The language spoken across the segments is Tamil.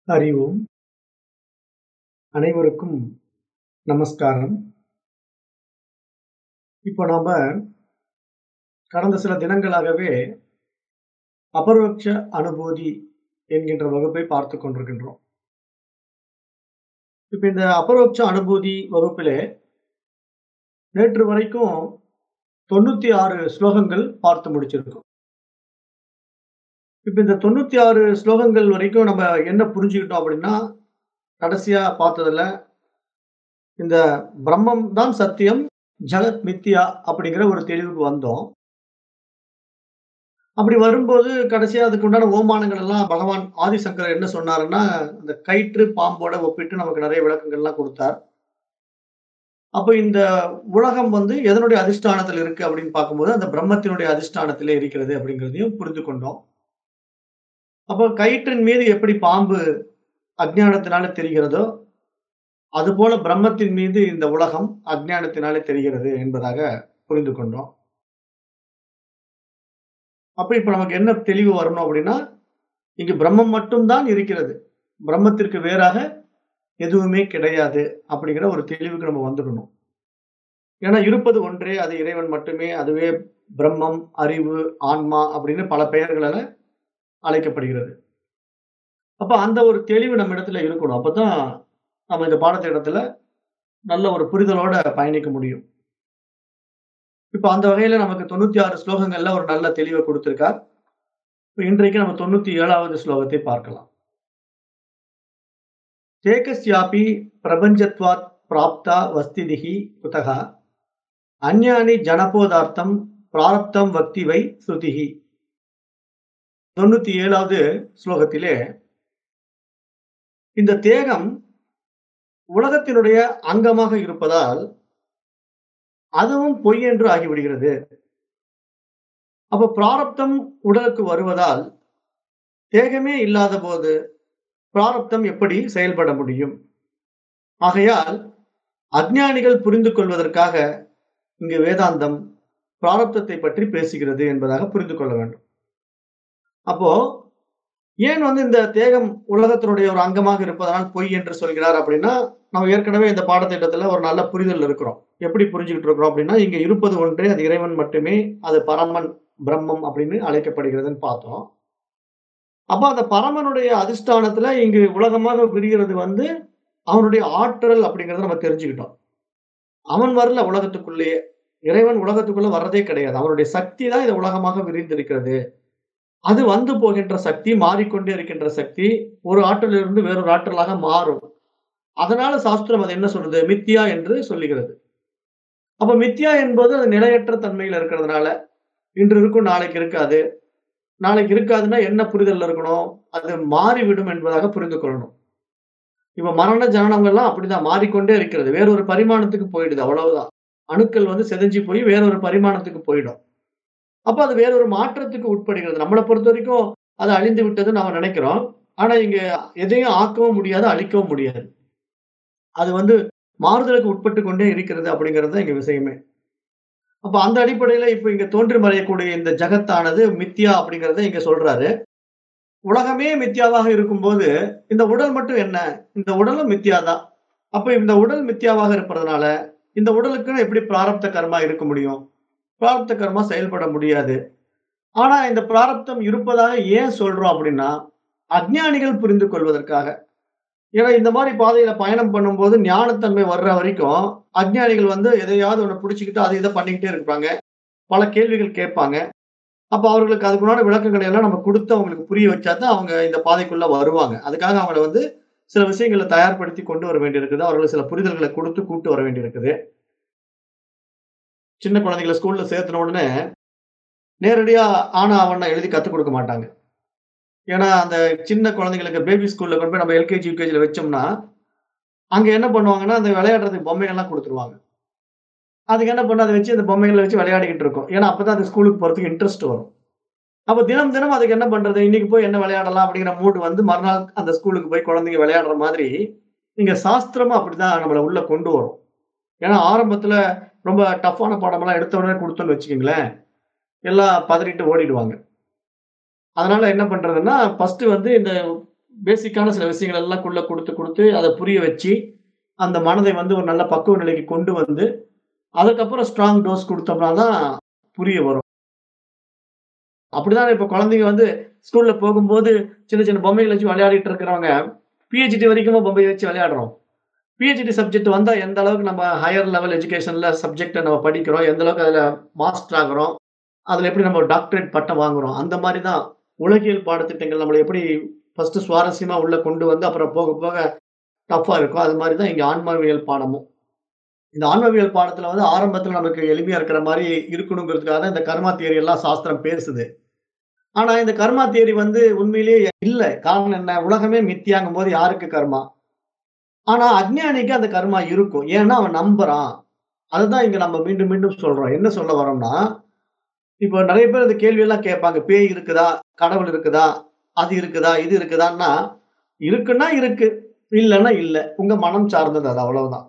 அறிவோம் அனைவருக்கும் நமஸ்காரம் இப்போ நாம கடந்த சில தினங்களாகவே அபரோக்ஷ அனுபூதி என்கின்ற வகுப்பை பார்த்து கொண்டிருக்கின்றோம் இப்ப இந்த அபரோக்ஷ அனுபூதி வகுப்பிலே நேற்று வரைக்கும் தொண்ணூத்தி ஆறு ஸ்லோகங்கள் பார்த்து முடிச்சிருக்கோம் இப்ப இந்த தொண்ணூத்தி ஆறு ஸ்லோகங்கள் வரைக்கும் நம்ம என்ன புரிஞ்சுக்கிட்டோம் அப்படின்னா கடைசியா பார்த்ததுல இந்த பிரம்மம் தான் சத்தியம் ஜகத் மித்தியா அப்படிங்கிற ஒரு தெளிவுக்கு வந்தோம் அப்படி வரும்போது கடைசியா அதுக்கு உண்டான ஓமானங்கள் எல்லாம் பகவான் ஆதிசங்கர் என்ன சொன்னாருன்னா இந்த கயிற்று பாம்போட ஒப்பிட்டு நமக்கு நிறைய விளக்கங்கள்லாம் கொடுத்தார் அப்போ இந்த உலகம் வந்து எதனுடைய அதிஷ்டானத்தில் இருக்கு அப்படின்னு பார்க்கும்போது அந்த பிரம்மத்தினுடைய அதிஷ்டானத்திலே இருக்கிறது அப்படிங்கிறதையும் புரிந்து கொண்டோம் அப்போ கயிற்றின் மீது எப்படி பாம்பு அஜ்ஞானத்தினால தெரிகிறதோ அதுபோல பிரம்மத்தின் மீது இந்த உலகம் அஜ்ஞானத்தினாலே தெரிகிறது என்பதாக புரிந்து கொண்டோம் அப்ப இப்ப நமக்கு என்ன தெளிவு வரணும் அப்படின்னா இங்கு பிரம்மம் மட்டும்தான் இருக்கிறது பிரம்மத்திற்கு வேறாக எதுவுமே கிடையாது அப்படிங்கிற ஒரு தெளிவுக்கு நம்ம வந்துடணும் ஏன்னா இருப்பது ஒன்றே அது இறைவன் மட்டுமே அதுவே பிரம்மம் அறிவு ஆன்மா அப்படின்னு பல பெயர்களால அழைக்கப்படுகிறது அப்ப அந்த ஒரு தெளிவு நம்ம இடத்துல இருக்கணும் அப்பதான் நம்ம இந்த பாடத்திட்டத்துல நல்ல ஒரு புரிதலோட பயணிக்க முடியும் இப்ப அந்த வகையில நமக்கு தொண்ணூத்தி ஆறு ஸ்லோகங்கள்ல ஒரு நல்ல தெளிவை கொடுத்திருக்கார் இப்ப இன்றைக்கு நம்ம தொண்ணூத்தி ஏழாவது ஸ்லோகத்தை பார்க்கலாம் தேகஸ்யாபி பிரபஞ்சத்வாத் பிராப்தா வஸ்திதிகி குதகா அந்யானி ஜனபோதார்த்தம் பிராரப்தம் வக்திவை ஸ்ருதிகி தொண்ணூத்தி ஏழாவது ஸ்லோகத்திலே இந்த தேகம் உலகத்தினுடைய அங்கமாக இருப்பதால் அதுவும் பொய் என்று ஆகிவிடுகிறது அப்ப பிராரப்தம் உடலுக்கு வருவதால் தேகமே இல்லாத போது பிராரப்தம் எப்படி செயல்பட முடியும் ஆகையால் அஜ்ஞானிகள் புரிந்து கொள்வதற்காக இங்கு வேதாந்தம் பிராரப்தத்தை பற்றி பேசுகிறது என்பதாக புரிந்து கொள்ள வேண்டும் அப்போ ஏன் வந்து இந்த தேகம் உலகத்தினுடைய ஒரு அங்கமாக இருப்பதனால் பொய் என்று சொல்கிறார் அப்படின்னா நம்ம ஏற்கனவே இந்த பாடத்திட்டத்துல ஒரு நல்ல புரிதல் இருக்கிறோம் எப்படி புரிஞ்சுக்கிட்டு இருக்கிறோம் அப்படின்னா இங்க இருப்பது ஒன்றே அது இறைவன் மட்டுமே அது பரமன் பிரம்மம் அப்படின்னு அழைக்கப்படுகிறதுன்னு பார்த்தோம் அப்ப அந்த பரமனுடைய அதிஷ்டானத்துல இங்கு உலகமாக விரிகிறது வந்து அவனுடைய ஆற்றல் அப்படிங்கறத நம்ம தெரிஞ்சுக்கிட்டோம் அவன் வரல உலகத்துக்குள்ளேயே இறைவன் உலகத்துக்குள்ள வர்றதே கிடையாது அவனுடைய சக்தி தான் இந்த உலகமாக விரிந்திருக்கிறது அது வந்து போகின்ற சக்தி மாறிக்கொண்டே இருக்கின்ற சக்தி ஒரு ஆற்றலிலிருந்து வேறொரு ஆற்றலாக மாறும் அதனால சாஸ்திரம் அது என்ன சொல்றது மித்தியா என்று சொல்லுகிறது அப்ப மித்தியா என்பது அது நிலையற்ற தன்மையில் இருக்கிறதுனால இன்று இருக்கும் நாளைக்கு இருக்காது நாளைக்கு இருக்காதுன்னா என்ன புரிதல் இருக்கணும் அது மாறிவிடும் என்பதாக புரிந்து கொள்ளணும் இப்ப மரண ஜனனங்கள்லாம் அப்படிதான் மாறிக்கொண்டே இருக்கிறது வேறொரு பரிமாணத்துக்கு போயிடுது அவ்வளவுதான் அணுக்கள் வந்து செதஞ்சு போய் வேறொரு பரிமாணத்துக்கு போயிடும் அப்ப அது வேறொரு மாற்றத்துக்கு உட்படுகிறது நம்மளை பொறுத்த வரைக்கும் அது அழிந்து விட்டதுன்னு நம்ம நினைக்கிறோம் ஆனா இங்க எதையும் ஆக்கவும் முடியாது அழிக்கவும் முடியாது அது வந்து மாறுதலுக்கு உட்பட்டு கொண்டே இருக்கிறது அப்படிங்கிறது இங்க விஷயமே அப்ப அந்த அடிப்படையில இப்ப இங்க தோன்றி மறையக்கூடிய இந்த ஜகத்தானது மித்தியா அப்படிங்கறத இங்க சொல்றாரு உலகமே மித்தியாவாக இருக்கும்போது இந்த உடல் மட்டும் என்ன இந்த உடலும் மித்தியா தான் அப்ப இந்த உடல் மித்தியாவாக இருப்பதனால இந்த உடலுக்குன்னு எப்படி பிராரப்த கர்மா இருக்க முடியும் பிராரப்த கர்மா செயல்பட முடியாது ஆனா இந்த பிராரப்தம் இருப்பதாக ஏன் சொல்றோம் அப்படின்னா அஜ்ஞானிகள் புரிந்து கொள்வதற்காக ஏன்னா இந்த மாதிரி பாதையில பயணம் பண்ணும்போது ஞானத்தன்மை வர்ற வரைக்கும் அஜ்ஞானிகள் வந்து எதையாவது ஒண்ணு பிடிச்சிக்கிட்டு அதை இதை பண்ணிக்கிட்டே இருப்பாங்க பல கேள்விகள் கேட்பாங்க அப்ப அவர்களுக்கு அதுக்குண்டான விளக்கங்களை எல்லாம் நம்ம கொடுத்து அவங்களுக்கு புரிய வச்சா தான் அவங்க இந்த பாதைக்குள்ள வருவாங்க அதுக்காக அவங்களை வந்து சில விஷயங்களை தயார்படுத்தி கொண்டு வர வேண்டியிருக்குது அவர்களுக்கு சில புரிதல்களை கொடுத்து கூட்டு வர வேண்டியிருக்குது சின்ன குழந்தைகளை ஸ்கூல்ல சேர்த்துன உடனே நேரடியா ஆனா அவனை எழுதி கத்துக் கொடுக்க மாட்டாங்க ஏன்னா அந்த சின்ன குழந்தைங்களுக்கு பேபி ஸ்கூல்ல கொண்டு போய் நம்ம எல்கேஜி யூகேஜில வச்சோம்னா அங்க என்ன பண்ணுவாங்கன்னா அந்த விளையாடுறதுக்கு பொம்மைகள்லாம் கொடுத்துருவாங்க அதுக்கு என்ன பண்ண அதை வச்சு அந்த பொம்மைகளை வச்சு விளையாடிக்கிட்டு இருக்கும் ஏன்னா அப்பதான் அந்த ஸ்கூலுக்கு போறதுக்கு இன்ட்ரெஸ்ட் வரும் அப்ப தினம் தினம் அதுக்கு என்ன பண்றது இன்னைக்கு போய் என்ன விளையாடலாம் அப்படிங்கிற மூடு வந்து மறுநாள் அந்த ஸ்கூலுக்கு போய் குழந்தைங்க விளையாடுற மாதிரி இங்க சாஸ்திரமா அப்படிதான் நம்மளை உள்ள கொண்டு வரும் ஏன்னா ஆரம்பத்துல ரொம்ப டஃப்பான பாடமெல்லாம் எடுத்த உடனே கொடுத்தோன்னு வச்சுக்கோங்களேன் எல்லாம் பதறிட்டு ஓடிடுவாங்க அதனால என்ன பண்றதுன்னா ஃபர்ஸ்ட் வந்து இந்த பேசிக்கான சில விஷயங்கள் எல்லாம் குள்ள குடுத்து, குடுத்து அத புரிய வச்சு, அந்த மனதை வந்து ஒரு நல்ல பக்குவ நிலைக்கு கொண்டு வந்து, அதுக்கப்புறம் ஸ்ட்ராங் டோஸ் குடுத்தோம்னா தான் புரிய வரும். அப்படிதான் இப்ப குழந்தைங்க வந்து ஸ்கூல்ல போகும்போது சின்ன சின்ன பொம்மைகள வச்சு விளையாடிட்டு இருக்கிறவங்க, பிஹெச்டி வரைக்கும் பொம்மைய வச்சு விளையாடுறோம். பிஹெச்டி சப்ஜெக்ட் வந்தா எந்த அளவுக்கு நம்ம ஹையர் லெவல் எஜுகேஷன்ல சப்ஜெக்ட்ட நம்ம படிக்கிறோம், எந்த அளவுக்கு அதுல மாஸ்டர் ஆகுறோம், அதுல எப்படி நம்ம டாக்டரேட் பட்டம் வாங்குறோம். அந்த மாரி தான் உலகியல் பாடத்திட்டங்கள் நம்மள எப்படி ஃபர்ஸ்ட்டு சுவாரஸ்யமா உள்ள கொண்டு வந்து, அப்புறம் போக போக டஃப்பா இருக்கும். அது மாரி தான் இங்க ஆன்மவியல் பாடமும். இந்த ஆன்மவியல் பாடத்துல வந்து ஆரம்பத்துல நமக்கு எளிமையா இருக்கிற மாரி இருக்கணுங்கிறதுக்காக தான் இந்த கர்மா தியரி எல்லாம் சாஸ்திரம் பேசுது. ஆனா இந்த கர்மா தியரி வந்து உண்மையிலேயே இல்ல. காரணம் என்ன? உலகமே மித்யாங்கும்போது யாருக்கு கர்மா? ஆனா அஞ்ஞானிக்கு அந்த கர்மா இருக்கும். ஏன்னா அவன் நம்புறான். அதுதான் இங்க நம்ம மீண்டும் மீண்டும் சொல்றோம். என்ன சொல்ல வரோம்னா, இப்போ நெறைய பேர் இந்த கேள்வி எல்லாம் கேட்பாங்க. பேய் இருக்குதா? கடவுள் இருக்குதா? அது இருக்குதா? இது இருக்குதான்னா, இருக்குன்னா இருக்கு. இல்லன்னா இல்ல. உங்க மனம் சார்ந்தது அது அவ்வளவுதான்.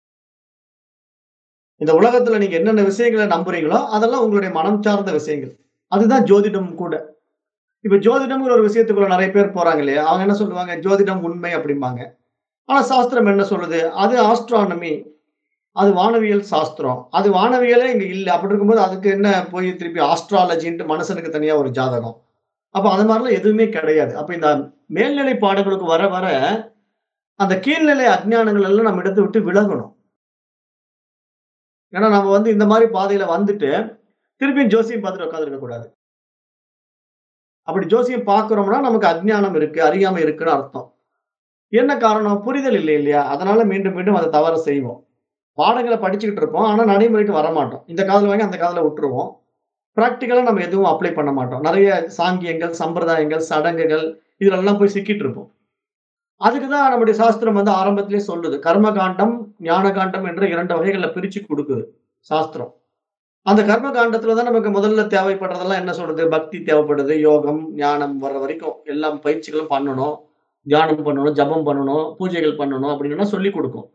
இந்த உலகத்துல நீங்க என்னென்ன விஷயங்கள நம்புறீங்களோ, அதெல்லாம் உங்களுடைய மனம் சார்ந்த விஷயங்கள். அதுதான் ஜோதிடம் கூட. இப்ப ஜோதிடம்ங்கிற ஒரு விஷயத்துக்குள்ள நெறைய பேர் போறாங்க இல்லையா? அவங்க என்ன சொல்லுவாங்க? ஜோதிடம் உண்மை அப்படிம்பாங்க. ஆனா சாஸ்திரம் என்ன சொல்லுது? அது ஆஸ்ட்ரானமி. அது வானவியல் சாஸ்திரம். அது வானவியலே இங்க இல்ல. அப்படி இருக்கும்போது அதுக்கு என்ன போய் திருப்பி ஆஸ்ட்ராலஜின்ட்டு மனுஷனுக்கு தனியா ஒரு ஜாதகம். அப்ப அது மாரிலாம் எதுவுமே கிடையாது. அப்ப இந்த மேல்நிலை பாடங்களுக்கு வர வர, அந்த கீழ்நிலை அஞ்ஞானங்கள் எல்லாம் நம்ம இடத்த விட்டு விலகணும். ஏன்னா நம்ம வந்து இந்த மாரி பாதையில வந்துட்டு, திருப்பியும் ஜோசியம் பார்த்துட்டு உட்கார்ந்திருக்க கூடாது. அப்படி ஜோசியம் பார்க்கிறோம்னா, நமக்கு அஞ்ஞானம் இருக்கு, அறியாமை இருக்குன்னு அர்த்தம். என்ன காரணம்? புரிதல் இல்லை இல்லையா? அதனால மீண்டும் மீண்டும் அந்த தவற செய்வோம். பாடங்கள படிச்சுக்கிட்டு இருப்போம். ஆனா நடைமுறைக்கு வரமாட்டோம். இந்த காதுல வாங்கி அந்த காதுல விட்டுருவோம். பிராக்டிகலா நம்ம எதுவும் அப்ளை பண்ண மாட்டோம். நெறைய சாங்கியங்கள், சம்பிரதாயங்கள், சடங்குகள் இதுலலாம் போய் சிக்கிட்டு இருப்போம். அதுக்கு தான் நம்முடைய சாஸ்திரம் வந்து ஆரம்பத்திலேயே சொல்லுது. கர்ம காண்டம், ஞான காண்டம் என்ற 2 வகைகள்ல பிரிச்சு குடுக்குது சாஸ்திரம். அந்த கர்ம காண்டத்துல தான் நமக்கு முதல்ல தேவைப்படுறதெல்லாம் என்ன சொல்றது? பக்தி தேவைப்படுது, யோகம், ஞானம் வர்ற வரைக்கும் எல்லா பயிற்சிகளும் பண்ணணும். தியானம் பண்ணணும், ஜெபம் பண்ணணும், பூஜைகள் பண்ணணும் அப்படின்னுலாம் சொல்லிக் குடுக்கும்.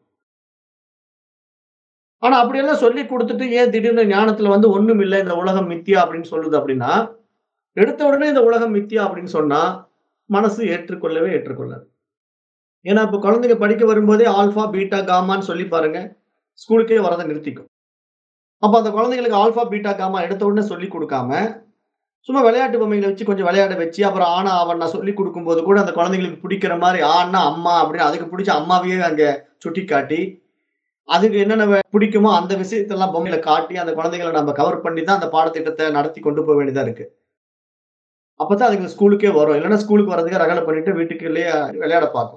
ஆனா அப்படியெல்லாம் சொல்லிக் குடுத்துட்டு ஏன் திடீர்னு ஞானத்துல வந்து ஒண்ணும் இல்ல, இந்த உலகம் மித்யா அப்படின்னு சொல்லுது அப்படின்னா, எடுத்த உடனே இந்த உலகம் மித்யா அப்படின்னு சொன்னா, மனசு ஏற்றுக்கொள்ளவே ஏற்றுக்கொள்ளாது. ஏன்னா இப்ப குழந்தைங்க படிக்க வரும்போதே ஆல்பா, பீட்டா, காமான்னு சொல்லி பாருங்க. ஸ்கூலுக்கே வரத நிறுத்திக்கும். அப்ப அந்த குழந்தைங்களுக்கு ஆல்பா, பீட்டா, காமா எடுத்த உடனே சொல்லிக் குடுக்காம, சும்மா விளையாட்டு பொம்மைகள வச்சு கொஞ்சம் விளையாட வச்சு, அப்புறம் ஆனா, ஆவன்னா சொல்லிக் குடுக்கும்போது கூட அந்த குழந்தைங்களுக்கு பிடிக்கிற மாரி ஆன்னா அம்மா அப்படின்னு அதுக்கு பிடிச்ச அம்மாவையே அங்க சுட்டிக்காட்டி, அதுக்கு என்னென்ன வே பிடிக்குமோ அந்த விஷயத்தெல்லாம் பொம்மையில காட்டி, அந்த குழந்தைகள நம்ம கவர் பண்ணி தான் அந்த பாடத்திட்டத்த நடத்தி கொண்டு போ வேண்டியதா இருக்கு. அப்பதான் அதுங்க ஸ்கூலுக்கே வரும். இல்லன்னா ஸ்கூலுக்கு வர்றதுக்கு ரகளை பண்ணிட்டு வீட்டுக்குள்ளேயே விளையாட பார்க்கும்.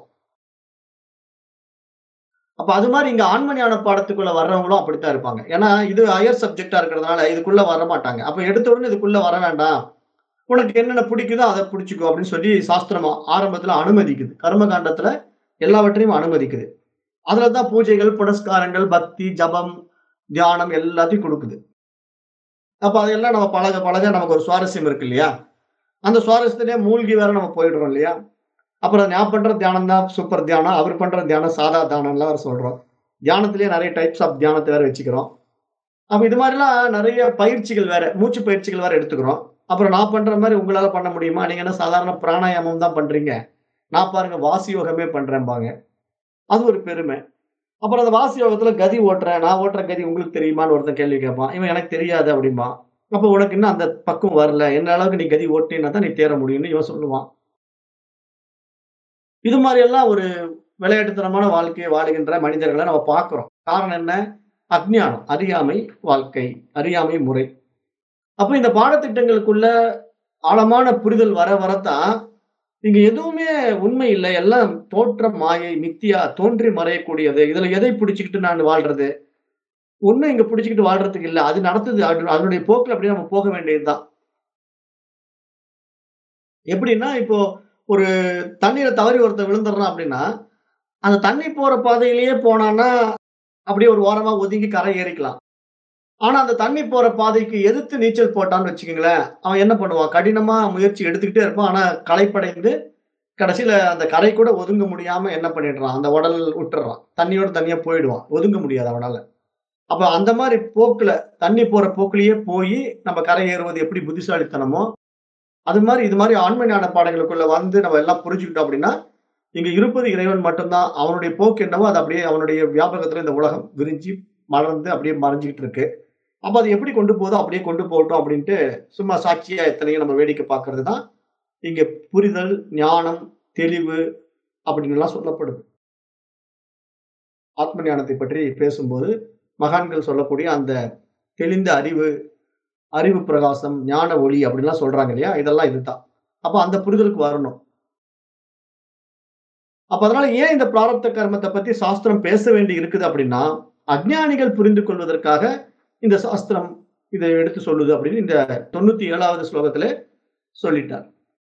அப்ப அது மாரி இங்க ஆன்ம ஞான பாடத்துக்குள்ள வர்றவங்களும் அப்படித்தான் இருப்பாங்க. ஏன்னா இது ஹையர் சப்ஜெக்ட்டா இருக்கிறதுனால இதுக்குள்ள வரமாட்டாங்க. அப்ப எடுத்த உடனே இதுக்குள்ள வர வேண்டாம். உனக்கு என்னென்ன பிடிக்குதோ அத பிடிச்சுக்கோ அப்படின்னு சொல்லி சாஸ்திரம் ஆரம்பத்துல அனுமதிக்குது. கர்ம காண்டத்துல எல்லாவற்றையும் அனுமதிக்குது. அதுல தான் பூஜைகள், புனஸ்காரங்கள், பக்தி, ஜபம், தியானம் எல்லாத்தையும் குடுக்குது. அப்ப அதெல்லாம் நம்ம பழக பழக நமக்கு ஒரு சுவாரஸ்யம் இருக்கு இல்லையா? அந்த சுவாரஸ்யத்திலேயே மூழ்கி வேற நம்ம போயிடுறோம் இல்லையா? அப்புறம் நான் பண்ற தியானம் தான் சூப்பர் தியானம். அவர் பண்ற தியானம் சாதா தியானம்லாம் வேற சொல்றோம். தியானத்திலேயே நெறைய டைப்ஸ் ஆஃப் தியானத்த வேற வச்சுக்கிறோம். அப்ப இது மாரிலாம் நெறைய பயிற்சிகள் வேற, மூச்சு பயிற்சிகள் வேற எடுத்துக்கிறோம். அப்புறம் நான் பண்ற மாரி உங்களால பண்ண முடியுமா? நீங்க என்ன சாதாரண பிராணாயாமம் தான் பண்றீங்க. நான் பாருங்க வாசி யோகமே பண்றேன்பாங்க. அது ஒரு பெருமை. அப்புறம் அந்த வாசி யோகத்துல கதி ஓட்டுறேன். நான் ஓட்டுற கதி உங்களுக்கு தெரியுமான்னு ஒருத்தன் கேள்வி கேட்பான். இவன் எனக்கு தெரியாது அப்படிம்பான். அப்ப உனக்கு இன்னும் அந்த பக்குவம் வரல. என்ன அளவுக்கு நீ கதி ஓட்டினா தான் நீ தேற முடியும்னு இவன் சொல்லுவான். இது மாரி எல்லாம் ஒரு விளையாட்டுத்தனமான வாழ்க்கைய வாழுகின்ற மனிதர்கள நம்ம பார்க்கிறோம். காரணம் என்ன? அஞ்ஞானம், அறியாமை வாழ்க்கை, அறியாமை முறை. அப்ப இந்த பாடத்திட்டங்களுக்குள்ள ஆழமான புரிதல் வர வரத்தான், இங்க எதுவுமே உண்மை இல்ல. எல்லாம் தோற்றம், மாயை, மித்தியா, தோன்றி மறையக்கூடியது. இதுல எதை பிடிச்சுக்கிட்டு நான் வாழ்றது? ஒண்ணும் இங்க பிடிச்சுக்கிட்டு வாழ்றதுக்கு இல்ல. அது நடத்துது. அது அதனுடைய போக்குல அப்படியே நம்ம போக வேண்டியது தான். எப்படின்னா, இப்போ ஒரு தண்ணீர தவறி ஒருத்தன் விழுந்துடுறான் அப்படின்னா, அந்த தண்ணி போற பாதையிலேயே போனான்னா, அப்படியே ஒரு ஓரமா ஒதுங்கி கரை ஏறிக்கலாம். ஆனா அந்த தண்ணி போற பாதைக்கு எதிர்த்து நீச்சல் போட்டான்னு வச்சுக்கங்களேன், அவன் என்ன பண்ணுவான்? கடினமா முயற்சி எடுத்துக்கிட்டே இருப்பான். ஆனா களைப்படைந்து, கடைசியில அந்த கரை கூட ஒதுங்க முடியாம என்ன பண்ணிடுறான்? அந்த உடல் விட்டுர்றான். தண்ணியோட தனியா போயிடுவான். ஒதுங்க முடியாது அவனால. அப்ப அந்த மாரி போக்குல, தண்ணி போற போக்குலயே போயி, நம்ம கரை ஏறுவது எப்படி புத்திசாலித்தனமோ, அது மாதிரி இது மாதிரி ஆன்ம ஞான பாடங்களுக்குள்ள வந்து நம்ம எல்லாம் புரிஞ்சுக்கிட்டோம் அப்படின்னா இங்க இருப்பது இறைவன் மட்டும்தான் அவனுடைய போக்கு என்னவோ அது அப்படியே அவனுடைய வியாபகத்துல இந்த உலகம் விரிஞ்சு மலர்ந்து அப்படியே மறைஞ்சிக்கிட்டு இருக்கு அப்ப அது எப்படி கொண்டு போதோ அப்படியே கொண்டு போகட்டும் அப்படின்ட்டு சும்மா சாட்சியா எத்தனையும் நம்ம வேடிக்கை பார்க்கறது தான் இங்க புரிதல் ஞானம் தெளிவு அப்படின்னு எல்லாம் சொல்லப்படுது ஆத்ம ஞானத்தை பற்றி பேசும்போது மகான்கள் சொல்லக்கூடிய அந்த தெளிந்த அறிவு அறிவு பிரகாசம் ஞான ஒளி அப்படின்லாம் சொல்றாங்க இல்லையா இதெல்லாம் இதுதான் அப்ப அந்த புரிதலுக்கு வரணும் அப்ப அதனால ஏன் இந்த பிராரப்த கர்மத்தை பத்தி சாஸ்திரம் பேச வேண்டி இருக்குது அப்படின்னா அஜ்ஞானிகள் புரிந்து கொள்வதற்காக இந்த சாஸ்திரம் இதை எடுத்து சொல்லுது அப்படின்னு இந்த தொண்ணூத்தி ஏழாவது ஸ்லோகத்துல சொல்லிட்டார்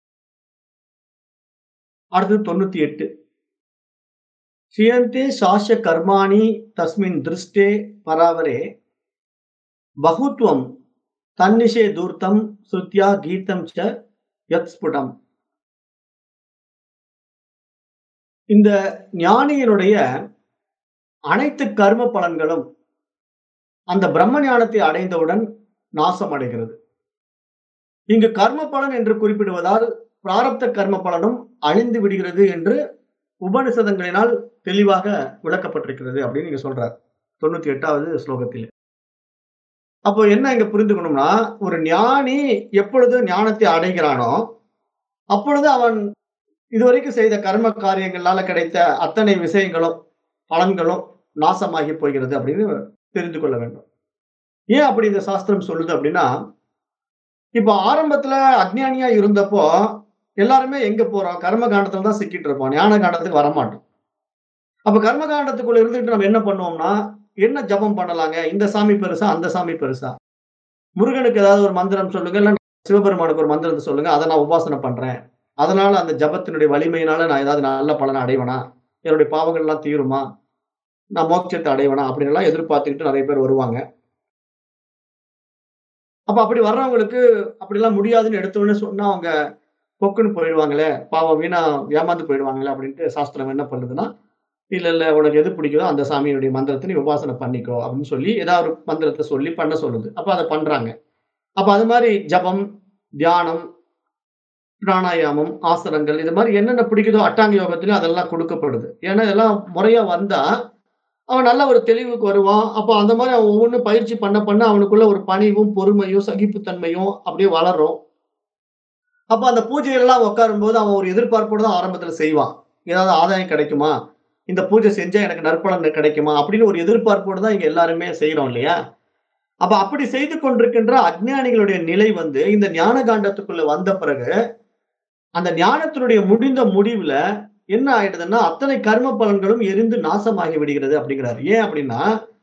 அடுத்தது தொண்ணூத்தி எட்டு சியந்தே சாஸ்ய கர்மாணி தஸ்மின் திருஷ்டே பராவரே பகுத்வம் தன்னிஷே தூர்த்தம் ஸ்ருத்யா கீதம் ச யத் ஸ்புடம் இந்த ஞானியினுடைய அனைத்து கர்ம பலன்களும் அந்த பிரம்ம ஞானத்தை அடைந்தவுடன் நாசம் அடைகிறது இங்கு கர்ம பலன் என்று குறிப்பிடுவதால் பிராரப்த கர்ம பலனும் அழிந்து விடுகிறது என்று உபனிஷதங்களினால் தெளிவாக விளக்கப்பட்டிருக்கிறது அப்படின்னு நீங்க சொல்றார் தொண்ணூத்தி எட்டாவது ஸ்லோகத்தில் அப்போ என்ன இங்க புரிந்துக்கணும்னா ஒரு ஞானி எப்பொழுது ஞானத்தை அடைகிறானோ அப்பொழுது அவன் இதுவரைக்கும் செய்த கர்ம காரியங்களால கிடைத்த அத்தனை விஷயங்களும் பலன்களும் நாசமாகி போகிறது அப்படின்னு தெரிந்து கொள்ள வேண்டும் ஏன் அப்படி இந்த சாஸ்திரம் சொல்லுது அப்படின்னா இப்போ ஆரம்பத்துல அஜ்ஞானியா இருந்தப்போ எல்லாருமே எங்க போறோம் கர்ம காண்டத்துல தான் சிக்கிட்டு இருப்போம் ஞான காண்டத்துக்கு வரமாட்டோம் அப்ப கர்ம காண்டத்துக்குள்ள இருந்துட்டு நம்ம என்ன பண்ணுவோம்னா என்ன ஜபம் பண்ணலாங்க இந்த சாமி பெருசா அந்த சாமி பெருசா முருகனுக்கு ஏதாவது ஒரு மந்திரம் சொல்லுங்க இல்ல சிவபெருமானுக்கு ஒரு மந்திரத்தை சொல்லுங்க அதை நான் உபாசனை பண்றேன் அதனால அந்த ஜபத்தினுடைய வலிமையினால நான் ஏதாவது நல்ல பலனை அடைவனா என்னுடைய பாவங்கள் எல்லாம் தீருமா நான் மோட்சத்தை அடைவனா அப்படின்னு எல்லாம் எதிர்பார்த்துக்கிட்டு நிறைய பேர் வருவாங்க அப்ப அப்படி வர்றவங்களுக்கு அப்படிலாம் முடியாதுன்னு எடுத்தோடனே சொன்னா அவங்க பொக்குன்னு போயிடுவாங்களே பாவம் வீணா ஏமாந்து போயிடுவாங்களே அப்படின்ட்டு சாஸ்திரம் என்ன பண்ணுதுன்னா இல்ல இல்ல உனக்கு எது பிடிக்குதோ அந்த சாமியுடைய மந்திரத்தை நீ உபாசனை பண்ணிக்கோ அப்படின்னு சொல்லி ஏதாவது ஒரு மந்திரத்தை சொல்லி பண்ண சொல்லுது அப்ப அதை பண்றாங்க அப்ப அது மாதிரி ஜபம் தியானம் பிராணாயாமம் ஆசனங்கள் இது மாதிரி என்னென்ன பிடிக்குதோ அட்டாங்க யோகத்திலும் அதெல்லாம் கொடுக்கப்படுது ஏன்னா இதெல்லாம் முறையா வந்தா அவன் நல்ல ஒரு தெளிவுக்கு வருவான் அப்போ அந்த மாதிரி அவன் ஒவ்வொன்றும் பயிற்சி பண்ண பண்ண அவனுக்குள்ள ஒரு பணிவும் பொறுமையும் சகிப்புத்தன்மையும் அப்படியே வளரும் அப்போ அந்த பூஜையெல்லாம் உட்காரும்போது அவன் ஒரு எதிர்பார்ப்போடு தான் ஆரம்பத்தில் செய்வான் ஏதாவது ஆதாயம் கிடைக்குமா இந்த பூஜை செஞ்சா எனக்கு நற்பலன் கிடைக்குமா அப்படின்னு ஒரு எதிர்பார்ப்போடு தான் இங்க எல்லாருமே செய்யறோம் இல்லையா அப்ப அப்படி செய்து கொண்டிருக்கின்ற அஜ்ஞானிகளுடைய நிலை வந்து இந்த ஞான காண்டத்துக்குள்ள வந்த பிறகு அந்த ஞானத்தினுடைய முடிந்த முடிவுல என்ன ஆயிடுதுன்னா அத்தனை கர்ம பலன்களும் எரிந்து நாசமாகி விடுகிறது அப்படிங்கிறார் ஏன் அப்படின்னா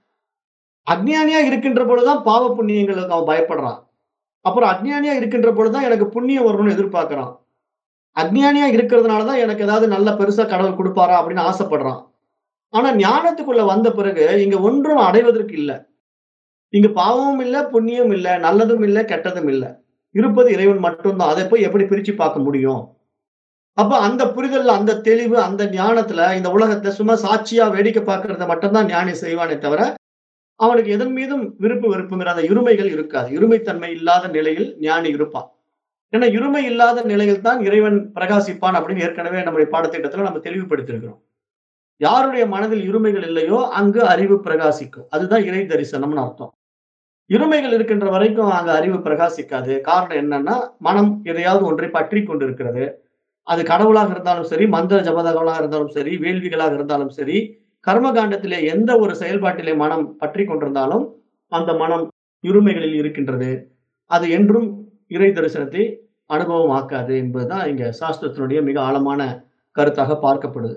அஜ்ஞானியா இருக்கின்ற பொழுதுதான் பாவ புண்ணியங்களுக்கு அவன் பயப்படுறான் அப்புறம் அஜ்ஞானியா இருக்கின்ற பொழுதுதான் எனக்கு புண்ணியம் வரணும்னு எதிர்பார்க்கறான் அஜ்ஞானியா இருக்கிறதுனாலதான் எனக்கு ஏதாவது நல்ல பெருசா கடவுள் கொடுப்பாரா அப்படின்னு ஆசைப்படுறான் ஆனா ஞானத்துக்குள்ள வந்த பிறகு இங்க ஒன்றும் அடைவதற்கு இல்லை இங்க பாவமும் இல்ல புண்ணியம் இல்ல நல்லதும் இல்ல கெட்டதும் இல்ல இருப்பது இறைவன் மட்டும்தான் அதை போய் எப்படி பிரிச்சு பார்க்க முடியும் அப்ப அந்த புரிதல் அந்த தெளிவு அந்த ஞானத்துல இந்த உலகத்தை சும்மா சாட்சியா வேடிக்கை பார்க்கறத மட்டும்தான் ஞானி செய்வானே தவிர அவனுக்கு எதன் மீதும் விருப்பு வெறுப்புங்கிற அந்த இருமைகள் இருக்காது இருமைத்தன்மை இல்லாத நிலையில் ஞானி இருப்பான் ஏன்னா இருமை இல்லாத நிலையில் தான் இறைவன் பிரகாசிப்பான் அப்படின்னு ஏற்கனவே நம்முடைய பாடத்திட்டத்துல நம்ம தெளிவுபடுத்திருக்கிறோம் யாருடைய மனதில் இருமைகள் இல்லையோ அங்கு அறிவு பிரகாசிக்கும் அதுதான் இறை தரிசனம்னு அர்த்தம் இருமைகள் இருக்கின்ற வரைக்கும் அங்க அறிவு பிரகாசிக்காது காரணம் என்னன்னா மனம் எதையாவது ஒன்றை பற்றி கொண்டிருக்கிறது அது கடவுளாக இருந்தாலும் சரி மந்திர ஜபதகங்களாக இருந்தாலும் சரி வேள்விகளாக இருந்தாலும் சரி கர்மகாண்டத்திலே எந்த ஒரு செயல்பாட்டிலே மனம் பற்றி கொண்டிருந்தாலும் அந்த மனம் இருமைகளில் இருக்கின்றது அது என்றும் இறை தரிசனத்தை அனுபவமாக்காது என்பதுதான் இங்க சாஸ்திரத்தினுடைய மிக ஆழமான கருத்தாக பார்க்கப்படுது